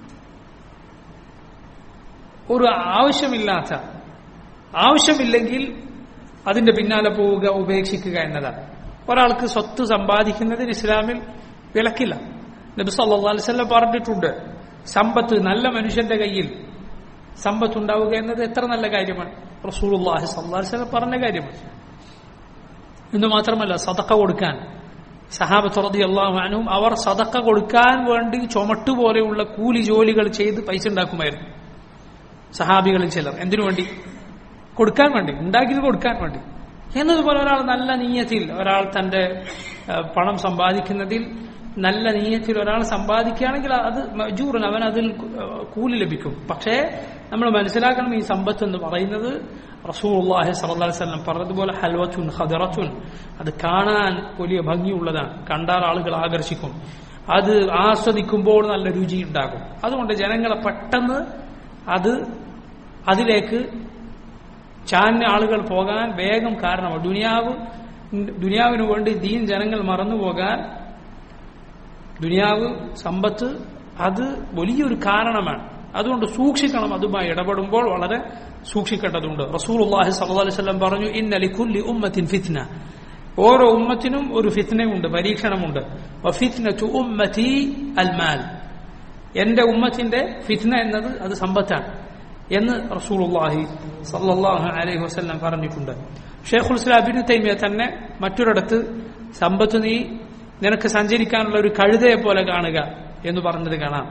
ഒരു ആവശ്യമില്ലാത്ത ആവശ്യമില്ലെങ്കിൽ അതിന്റെ പിന്നാലെ പോവുക ഉപേക്ഷിക്കുക എന്നതാണ് ഒരാൾക്ക് സ്വത്ത് സമ്പാദിക്കുന്നതിന് ഇസ്ലാമിൽ വിലക്കില്ല നബി സല്ലല്ലാഹു അലൈഹി വസല്ലം പറഞ്ഞിട്ടുണ്ട് സമ്പത്ത് നല്ല മനുഷ്യന്റെ കയ്യിൽ സമ്പത്ത് ഉണ്ടാവുക എന്നത് എത്ര നല്ല കാര്യമാണ് റസൂലുള്ളാഹി സല്ലല്ലാഹു അലൈഹി വസല്ലം പറഞ്ഞ കാര്യമാണ് എന്ന് മാത്രമല്ല സദക്ക കൊടുക്കാൻ സഹാബത്ത് റളിയല്ലാഹു അൻഹും അവർ സദക്ക കൊടുക്കാൻ വേണ്ടി ചുമട്ട് പോലെയുള്ള കൂലി ജോലികൾ ചെയ്ത് പൈസ ഉണ്ടാക്കുമായിരുന്നു സഹാബികളിൽ ചിലർ എന്തിനു വേണ്ടി കൊടുക്കാൻ വേണ്ടി ഉണ്ടാക്കിയത് കൊടുക്കാൻ വേണ്ടി എന്നതുപോലെ ഒരാൾ നല്ല നീയത്തിൽ ഒരാൾ തന്റെ ഏഹ്, പണം സമ്പാദിക്കുന്നതിൽ നല്ല നീയത്തിൽ ഒരാൾ സമ്പാദിക്കുകയാണെങ്കിൽ അത് മജൂറിന് അവൻ അതിൽ ഏഹ്, കൂലി ലഭിക്കും പക്ഷേ നമ്മൾ മനസ്സിലാക്കണം ഈ സമ്പത്ത് എന്ന് പറയുന്നത് റസൂലുള്ളാഹി സ്വല്ലല്ലാഹു അലൈഹി വസല്ലം പറഞ്ഞതുപോലെ ഹൽവത്തുൻ ഖദറത്തുൻ അത് കാണാൻ വലിയ ഭംഗിയുള്ളതാണ് കണ്ടാൽ ആളുകൾ ആകർഷിക്കും അത് ആസ്വദിക്കുമ്പോൾ നല്ല രുചി ഉണ്ടാകും അതുകൊണ്ട് ജനങ്ങളെ പെട്ടെന്ന് അത് അതിലേക്ക് ചാഞ്ഞ ആളുകൾ പോകാൻ വേഗം കാരണമാണ് ദുനിയാവ് ദുനിയാവിന് വേണ്ടി ദീൻ ജനങ്ങൾ മറന്നു പോകാൻ ദുനിയാവ് സമ്പത്ത് അത് വലിയൊരു കാരണമാണ് അതുകൊണ്ട് സൂക്ഷിക്കണം അതുമായി ഇടപെടുമ്പോൾ വളരെ സൂക്ഷിക്കേണ്ടതുണ്ട് റസൂലുള്ളാഹി സ്വല്ലല്ലാഹു അലൈഹി വസല്ലം പറഞ്ഞു ഇന്ന ലികുല്ലി ഉമ്മത്തിൻ ഫിത്ന ഓരോ ഉമ്മത്തിനും ഒരു ഫിത്നയുണ്ട് പരീക്ഷണമുണ്ട് വഫിത്നതു ഉമ്മതി അൽമാൽ എന്റെ ഉമ്മത്തിന്റെ ഫിത്ന എന്നത് അത് സമ്പത്താണ് എന്ന് റസൂലുള്ളാഹി സല്ലല്ലാഹു അലൈഹി വസല്ലം പറഞ്ഞിട്ടുണ്ട് ഷെയ്ഖുൽ ഇസ്ലാം ഇബ്നു തൈമിയ തന്നെ മറ്റൊരിടത്ത് സമ്പത്ത് നീ നിനക്ക് സഞ്ചരിക്കാനുള്ള ഒരു കഴുതയെ പോലെ കാണുക എന്ന് പറഞ്ഞത് കാണാം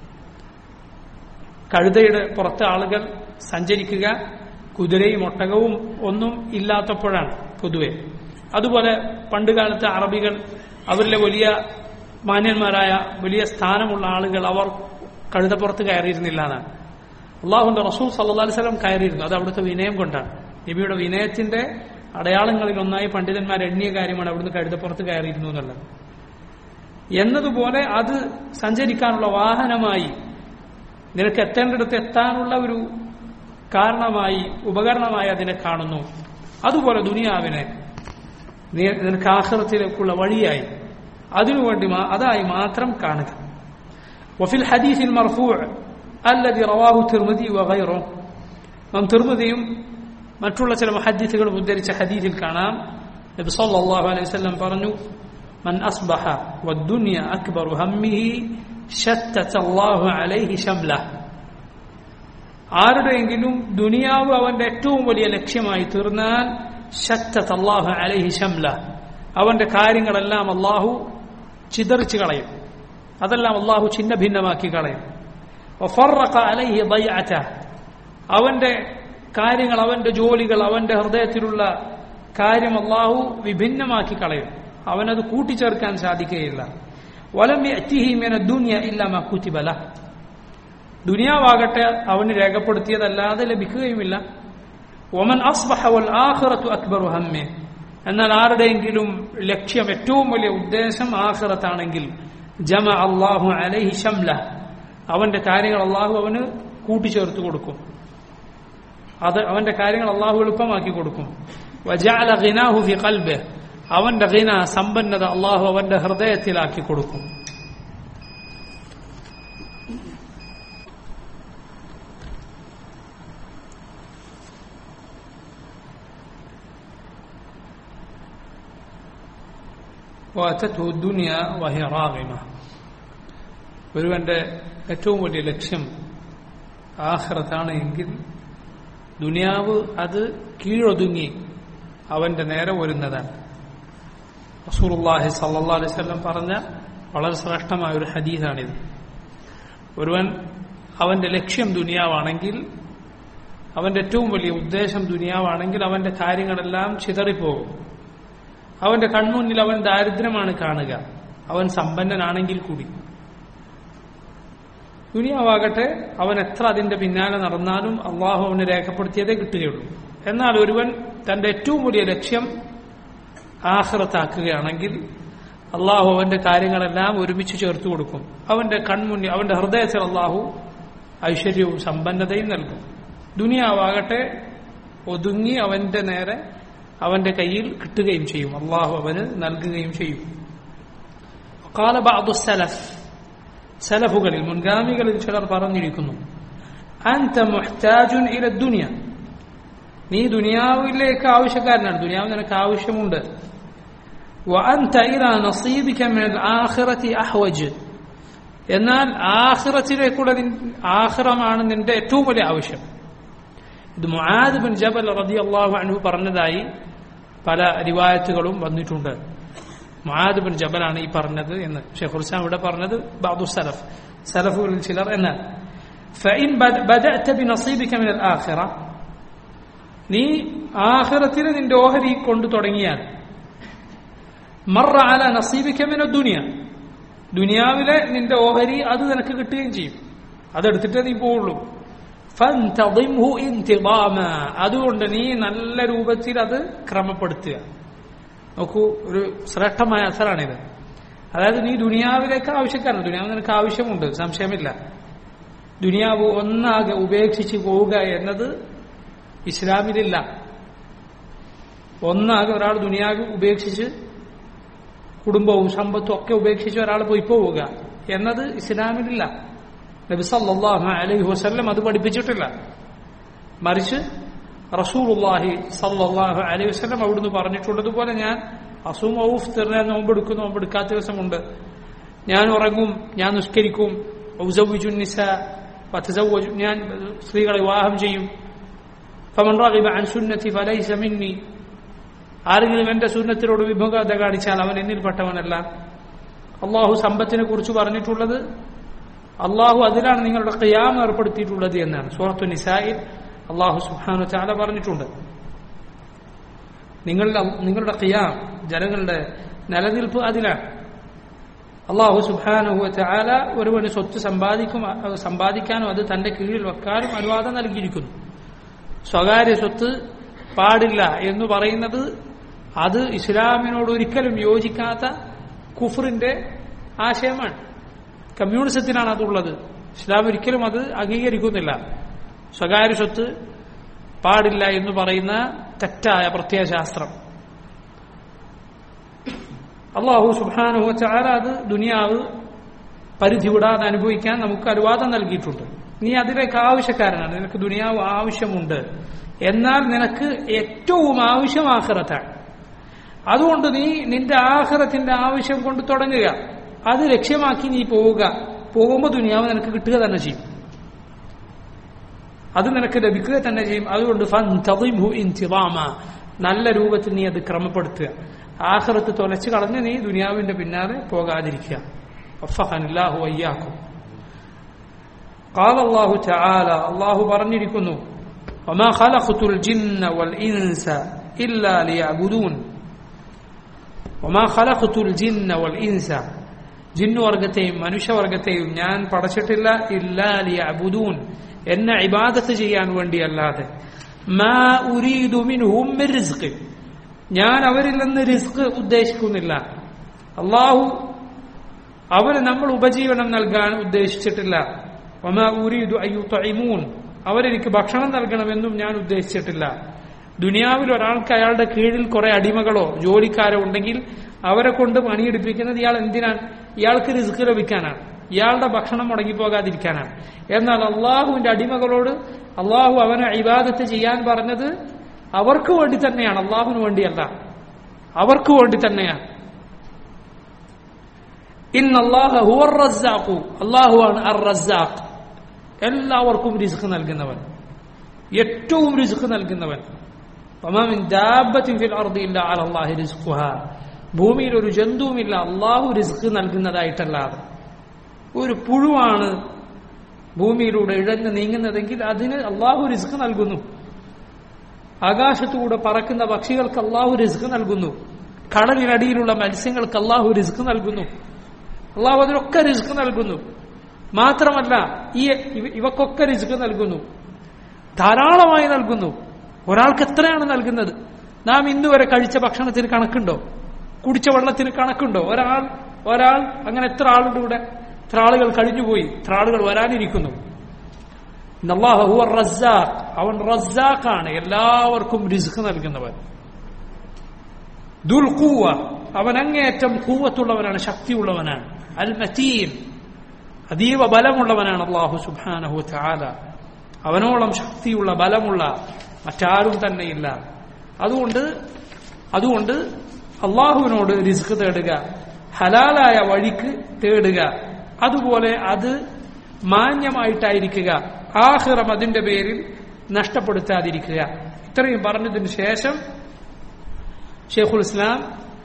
കഴുതയുടെ പുറത്ത് ആളുകൾ സഞ്ചരിക്കുക കുതിരയും ഒട്ടകവും ഒന്നും ഇല്ലാത്തപ്പോഴാണ് പൊതുവെ അതുപോലെ പണ്ടുകാലത്തെ അറബികൾ അവരിലെ വലിയ മാന്യന്മാരായ വലിയ സ്ഥാനമുള്ള ആളുകൾ അവർ കഴുതപ്പുറത്ത് കയറിയിരുന്നില്ല എന്നാണ് അള്ളാഹുന്റെ റസൂൽ സല്ലാ അലിസ്ലം കയറിയിരുന്നു അത് അവിടുത്തെ വിനയം കൊണ്ടാണ് നബിയുടെ വിനയത്തിന്റെ അടയാളങ്ങളിൽ ഒന്നായി പണ്ഡിതന്മാർ എണ്ണിയ കാര്യമാണ് അവിടുന്ന് കഴുതപ്പുറത്ത് കയറിയിരുന്നു എന്നുള്ളത് എന്നതുപോലെ അത് സഞ്ചരിക്കാനുള്ള വാഹനമായി നിനക്ക് എത്തേണ്ടിടത്ത് എത്താനുള്ള ഒരു കാരണമായി ഉപകരണമായി അതിനെ കാണുന്നു അതുപോലെ ദുനിയാവിനെ നീ- നിനക്ക് ആഹ്റത്തിലേക്കുള്ള വഴിയായി അതിനുവേണ്ടി മാ- അതായി മാത്രം കാണുക وفي الحديث المرفوع الذي رواه الترمذي وغيره നാം തിർമതിയും മറ്റുള്ള ചില മുഹദ്ദിസുകളും ഉദ്ധരിച്ച ഹദീസിൽ കാണാം നബി സല്ലല്ലാഹു അലൈഹി വസല്ലം പറഞ്ഞു മൻ അസ്ബഹ വദ്ദുനിയ അക്ബറു ഹമ്മിഹി ശത്തത അല്ലാഹു അലൈഹി ശംലഹ ആരുടെയെങ്കിലും ദുനിയാവ് അവന്റെ ഏറ്റവും വലിയ ലക്ഷ്യമായി തീർന്നാൽ ശത്തത അല്ലാഹു അലൈഹി ശംല അവന്റെ കാര്യങ്ങളെല്ലാം അള്ളാഹു ചിതറിച്ചു കളയും അതെല്ലാം അള്ളാഹു ഛിന്ന ഭിന്നമാക്കി കളയും വഫറഖ അലൈഹി ضيعته അവന്റെ കാര്യങ്ങൾ അവന്റെ ജോലികൾ അവന്റെ ഹൃദയത്തിലുള്ള കാര്യം അള്ളാഹു വിഭിന്നമാക്കി കളയും അവനത് കൂട്ടിച്ചേർക്കാൻ സാധിക്കുകയില്ല വലം യഅ്തിഹി മിന ദുനിയ ഇല്ലാ മാ കുതിബ ലഹ് ദുനിയാവാകട്ടെ അവന് രേഖപ്പെടുത്തിയതല്ലാതെ ലഭിക്കുകയുമില്ല ഒമൻ അസ്ബഹ വൽ ആഖിറത്തു അക്ബറു ഹമ്മെ എന്നാൽ ആരുടെയെങ്കിലും ലക്ഷ്യം ഏറ്റവും വലിയ ഉദ്ദേശം ആഖിറത്താണെങ്കിൽ ജമ അള്ളാഹു അലൈഹി ഷംല അവന്റെ കാര്യങ്ങൾ അള്ളാഹു അവന് കൂട്ടിച്ചേർത്ത് കൊടുക്കും അത് അവന്റെ കാര്യങ്ങൾ അള്ളാഹു എളുപ്പമാക്കി കൊടുക്കും വജഅല ഗിനാഹു ഫി ഖൽബിഹ് അവന്റെ ഗിന സമ്പന്നത അള്ളാഹു അവന്റെ ഹൃദയത്തിലാക്കി കൊടുക്കും واتته الدنيا وهي راغمة ഒരുവന്റെ ഏറ്റവും വലിയ ലക്ഷ്യം ആഹ്റത്താണ് എങ്കിൽ ദുനിയാവ് അത് കീഴൊതുങ്ങി അവന്റെ നേരെ വരുന്നതാണ് റസൂലുള്ളാഹി സല്ലല്ലാഹു അലൈഹി വസല്ലം പറഞ്ഞ വളരെ ശ്രേഷ്ഠമായ ഒരു ഹദീസാണിത് ഒരുവൻ അവന്റെ ലക്ഷ്യം ദുനിയാവാണെങ്കിൽ അവന്റെ ഏറ്റവും വലിയ ഉദ്ദേശം ദുനിയാവാണെങ്കിൽ അവന്റെ കാര്യങ്ങളെല്ലാം ചിതറിപ്പോകും അവന്റെ കൺമുന്നിൽ അവൻ ദാരിദ്ര്യമാണ് കാണുക അവൻ സമ്പന്നനാണെങ്കിൽ കൂടി ദുനിയാവാകട്ടെ അവൻ എത്ര അതിന്റെ പിന്നാലെ നടന്നാലും അള്ളാഹു അവന് രേഖപ്പെടുത്തിയതേ കിട്ടുകയുള്ളൂ എന്നാൽ ഒരുവൻ തന്റെ ഏറ്റവും വലിയ ലക്ഷ്യം ആഹ്റത്താക്കുകയാണെങ്കിൽ അള്ളാഹു അവന്റെ കാര്യങ്ങളെല്ലാം ഒരുമിച്ച് ചേർത്ത് കൊടുക്കും അവന്റെ കൺമുന്നിൽ അവന്റെ ഹൃദയത്തിൽ അള്ളാഹു ഐശ്വര്യവും സമ്പന്നതയും നൽകും ദുനിയാവാകട്ടെ ഒതുങ്ങി അവന്റെ നേരെ അവന്റെ കയ്യിൽ കിട്ടുകയും ചെയ്യും അള്ളാഹു അവന് നൽകുകയും ചെയ്യും قال بعض السلف സലഫുകളിൽ മുൻഗാമികളിൽ ചിലർ പറഞ്ഞിരിക്കുന്നു അൻത മുഹ്താജുൻ ഇല ദുനിയ നീ ദുനിയാവിലേക്ക് ആവശ്യക്കാരനാണ് ദുനിയാവ് നിനക്ക് ആവശ്യമുണ്ട് وأنت إلى نصيبك من الآخرة أحوج എന്നാൽ ആഖിറത്തിലേക്കുള്ള ആഖിറമാണ് നിന്റെ ഏറ്റവും വലിയ ആവശ്യം ഇത് മുആദ് ബിൻ ജബൽ റളിയല്ലാഹു അൻഹു പറഞ്ഞതായി പല റിവായത്തുകളും വന്നിട്ടുണ്ട് മുആദ് ബിൻ ജബലാണ് ഈ പറഞ്ഞത് എന്ന് ഷെയ്ഖുൽ ഇസ്ലാം ഇവിടെ പറഞ്ഞത് ബാദു സലഫ് സലഫുകളിൽ ചിലർ എന്നാൽ فإن بدأت بنصيبك من الآخرة നീ ആഖിറത്തിൽ നിന്റെ ഓഹരി കൊണ്ടു തുടങ്ങിയാൽ മറ അല നസീബിക്ക മിന ദുനിയ ദുനിയാവിലെ നിന്റെ ഓഹരി അത് നിനക്ക് കിട്ടുകയും ചെയ്യും അതെടുത്തിട്ടേ നീ പോവുള്ളൂ ഫൻതദിംഹു ഇന്തിദാമ അതുകൊണ്ട് നീ നല്ല രൂപത്തിൽ അത് ക്രമപ്പെടുത്തുക നോക്കൂ ഒരു ശ്രേഷ്ഠമായ അസറാണിത് അതായത് നീ ദുനിയാവിലേക്ക് ആവശ്യക്കാരൻ ദുനിയാവ് നിനക്ക് ആവശ്യമുണ്ട് സംശയമില്ല ദുനിയാവ് ഒന്നാകെ ഉപേക്ഷിച്ച് പോവുക എന്നത് ഇസ്ലാമിലില്ല ഒന്നാകെ ഒരാൾ ദുനിയാവ് ഉപേക്ഷിച്ച് കുടുംബവും സമ്പത്തും ഒക്കെ ഉപേക്ഷിച്ച് ഒരാൾ പോയി പോവുക എന്നത് ഇസ്ലാമിലില്ല നബി സല്ലല്ലാഹു അലൈഹി വസല്ലം അത് പഠിപ്പിച്ചിട്ടില്ല മറിച്ച് റസൂലുള്ളാഹി സല്ലല്ലാഹു അലൈഹി വസല്ലം അവിടുന്ന് പറഞ്ഞിട്ടുള്ളതുപോലെ ഞാൻ അസൂം ഔഫ് തിരുന്ന നോമ്പെടുക്കും നോമ്പെടുക്കാത്ത ദിവസമുണ്ട് ഞാൻ ഉറങ്ങും ഞാൻ നിസ്കരിക്കും ഔസവിജുന്നിസ വതസവ്വജു ഞാൻ സ്ത്രീകളെ വിവാഹം ചെയ്യും ഫമൻ റഗിബ അൻ സുന്നതി ഫലൈസ മിന്നി ആരെങ്കിലും എന്റെ സുന്നത്തിനോട് വിമുഖത കാണിച്ചാൽ അവൻ എന്നിൽപ്പെട്ടവനല്ല അള്ളാഹു സമ്പത്തിനെ കുറിച്ച് പറഞ്ഞിട്ടുള്ളത് അള്ളാഹു അതിലാണ് നിങ്ങളുടെ ഖിയാം ഏർപ്പെടുത്തിയിട്ടുള്ളത് എന്നാണ് സൂറത്തു നിസായിൽ അള്ളാഹു സുഹാനു ചാല പറഞ്ഞിട്ടുണ്ട് നിങ്ങളുടെ നിങ്ങളുടെ ഖിയാം ജനങ്ങളുടെ നിലനിൽപ്പ് അതിലാണ് അള്ളാഹു സുബാനുഹു ചാല ഒരുവന് സ്വത്ത് സമ്പാദിക്കും സമ്പാദിക്കാനും അത് തന്റെ കീഴിൽ വെക്കാനും അനുവാദം നൽകിയിരിക്കുന്നു സ്വകാര്യ സ്വത്ത് പാടില്ല എന്ന് പറയുന്നത് അത് ഇസ്ലാമിനോട് ഒരിക്കലും യോജിക്കാത്ത കുഫറിന്റെ ആശയമാണ് കമ്മ്യൂണിസത്തിനാണ് അതുള്ളത് ഇസ്ലാം ഒരിക്കലും അത് അംഗീകരിക്കുന്നില്ല സ്വകാര്യ സ്വത്ത് പാടില്ല എന്ന് പറയുന്ന തെറ്റായ പ്രത്യയശാസ്ത്രം അള്ളാഹു സുബാനുഹു ചാര അത് ദുനിയാവ് പരിധി വിടാതെ അനുഭവിക്കാൻ നമുക്ക് അനുവാദം നൽകിയിട്ടുണ്ട് നീ അതിലേക്ക് ആവശ്യക്കാരനാണ് നിനക്ക് ദുനിയാവ് ആവശ്യമുണ്ട് എന്നാൽ നിനക്ക് ഏറ്റവും ആവശ്യം ആഹ്റത്താണ് അതുകൊണ്ട് നീ നിന്റെ ആഹ്റത്തിന്റെ ആവശ്യം കൊണ്ട് തുടങ്ങുക അത് ലക്ഷ്യമാക്കി നീ പോവുക പോകുമ്പോൾ ദുനിയാവ് നിനക്ക് കിട്ടുക തന്നെ ചെയ്യും അത് നിനക്ക് ലഭിക്കുക തന്നെ ചെയ്യും അതുകൊണ്ട് ഫൻതദിംഹു ഇന്തിദാമ നല്ല രൂപത്തിൽ നീ അത് ക്രമപ്പെടുത്തുക ആഹ്റത്ത് തൊലച്ചു കളഞ്ഞ് നീ ദുനിയാവിന്റെ പിന്നാലെ പോകാതിരിക്കുക വഫഖനില്ലാഹു വയ്യാക്കും قال الله تعالى الله പറഞ്ഞിരിക്കുന്നു وما خلقت الجن والإنس إلا ليعبدون وما خلقت الجن والإنس ജിന്നുവർഗത്തെയും മനുഷ്യവർഗത്തെയും ഞാൻ പടച്ചിട്ടില്ല ഇല്ലാ ലിയഅബുദൂൻ എന്നെ ഇബാദത്ത് ചെയ്യാൻ വേണ്ടിയല്ലാതെ മാ ഉരീദു മിൻഹും മിൻ റിസ്ഖ് ഞാൻ അവരിൽ നിന്ന് റിസ്ക് ഉദ്ദേശിക്കുന്നില്ല അള്ളാഹു അവന് നമ്മൾ ഉപജീവനം നൽകാൻ ഉദ്ദേശിച്ചിട്ടില്ല ഒമാ ഉരീദു അയ്യുത്തൈമൂൻ അവരെനിക്ക് ഭക്ഷണം നൽകണമെന്നും ഞാൻ ഉദ്ദേശിച്ചിട്ടില്ല ദുനിയാവിൽ ഒരാൾക്ക് അയാളുടെ കീഴിൽ കുറെ അടിമകളോ ജോലിക്കാരോ ഉണ്ടെങ്കിൽ അവരെ കൊണ്ട് പണിയെടുപ്പിക്കുന്നത് ഇയാൾ എന്തിനാണ് ഇയാൾക്ക് റിസ്ക് ലഭിക്കാനാണ് ഇയാളുടെ ഭക്ഷണം മുടങ്ങിപ്പോകാതിരിക്കാനാണ് എന്നാൽ അള്ളാഹുവിന്റെ അടിമകളോട് അള്ളാഹു അവനെ ഇബാദത്ത് ചെയ്യാൻ പറഞ്ഞത് അവർക്ക് വേണ്ടി തന്നെയാണ് അള്ളാഹുവിന് വേണ്ടിയല്ല അവർക്ക് വേണ്ടി തന്നെയാണ് അള്ളാഹുവാണ് അർ റസാഖ് എല്ലാവർക്കും റിസ്ക് നൽകുന്നവൻ ഏറ്റവും റിസ്ക് നൽകുന്നവൻ വമാമിൻ ദാബത്തിൻ ഫിൽ അർദി ഇല്ല അലല്ലാഹി റിസ്ഖുഹ ഭൂമിയിൽ ഒരു ജന്തുവുമില്ല അള്ളാഹു റിസ്ക് നൽകുന്നതായിട്ടല്ലാതെ ഒരു പുഴുവാണ് ഭൂമിയിലൂടെ ഇഴഞ്ഞ് നീങ്ങുന്നതെങ്കിൽ അതിന് അള്ളാഹു റിസ്ക് നൽകുന്നു ആകാശത്തൂടെ പറക്കുന്ന പക്ഷികൾക്ക് അള്ളാഹു റിസ്ക് നൽകുന്നു കടലിനടിയിലുള്ള മത്സ്യങ്ങൾക്ക് അള്ളാഹു റിസ്ക് നൽകുന്നു അള്ളാഹു അതിനൊക്കെ റിസ്ക് നൽകുന്നു മാത്രമല്ല ഈ ഇവ- ഇവക്കൊക്കെ റിസ്ക് നൽകുന്നു ധാരാളമായി നൽകുന്നു ഒരാൾക്ക് എത്രയാണ് നൽകുന്നത് നാം ഇന്നുവരെ കഴിച്ച ഭക്ഷണത്തിന് കണക്കുണ്ടോ കുടിച്ച വെള്ളത്തിന് കണക്കുണ്ടോ ഒരാൾ ഒരാൾ അങ്ങനെ എത്ര ആളുടെ കൂടെ എത്ര ആളുകൾ കഴിഞ്ഞുപോയി എത്ര ആളുകൾ വരാനിരിക്കുന്നു ഇന്നല്ലാഹു ഹുവ റസ്സാഖ് അവൻ റസ്സാഖാണ് എല്ലാവർക്കും റിസ്ക് നൽകുന്നവൻ ദുൽഖൂവ അവൻ അങ്ങേയറ്റം കൂവത്തുള്ളവനാണ് ശക്തിയുള്ളവനാണ് അൽ മതീൻ അതീവ ബലമുള്ളവനാണ് അള്ളാഹു സുബ്ഹാനഹു തആല അവനോളം ശക്തിയുള്ള ബലമുള്ള മറ്റാരും തന്നെയില്ല അതുകൊണ്ട് അതുകൊണ്ട് അള്ളാഹുവിനോട് റിസ്ക് തേടുക ഹലാലായ വഴിക്ക് തേടുക അതുപോലെ അത് മാന്യമായിട്ടായിരിക്കുക ആഹിറം അതിന്റെ പേരിൽ നഷ്ടപ്പെടുത്താതിരിക്കുക ഇത്രയും പറഞ്ഞതിന് ശേഷം ഷെയ്ഖുൽ ഇസ്ലാം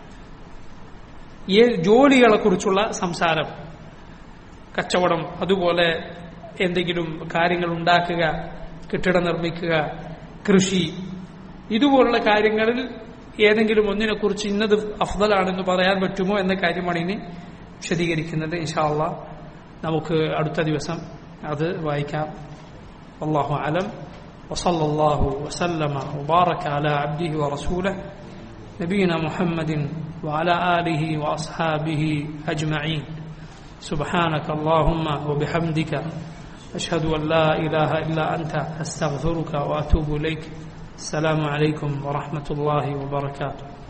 ഈ ജോലികളെ കുറിച്ചുള്ള സംസാരം കച്ചവടം അതുപോലെ എന്തെങ്കിലും കാര്യങ്ങൾ ഉണ്ടാക്കുക കെട്ടിടം നിർമ്മിക്കുക കൃഷി ഇതുപോലുള്ള കാര്യങ്ങളിൽ ഏതെങ്കിലും ഒന്നിനെ കുറിച്ച് ഇന്നത് അഫ്ദലാണെന്ന് പറയാൻ പറ്റുമോ എന്ന കാര്യമാണ് ഇനി വിശദീകരിക്കുന്നത് ഇൻഷാല്ല നമുക്ക് അടുത്ത ദിവസം അത് വായിക്കാം അള്ളാഹു അലം وصلى الله وسلم وبارك على عبده ورسوله نبينا محمد وعلى آله وأصحابه أجمعين سبحانك اللهم وبحمدك أشهد أن لا إله إلا أنت أستغفرك وأتوب إليك السلام عليكم ورحمة الله وبركاته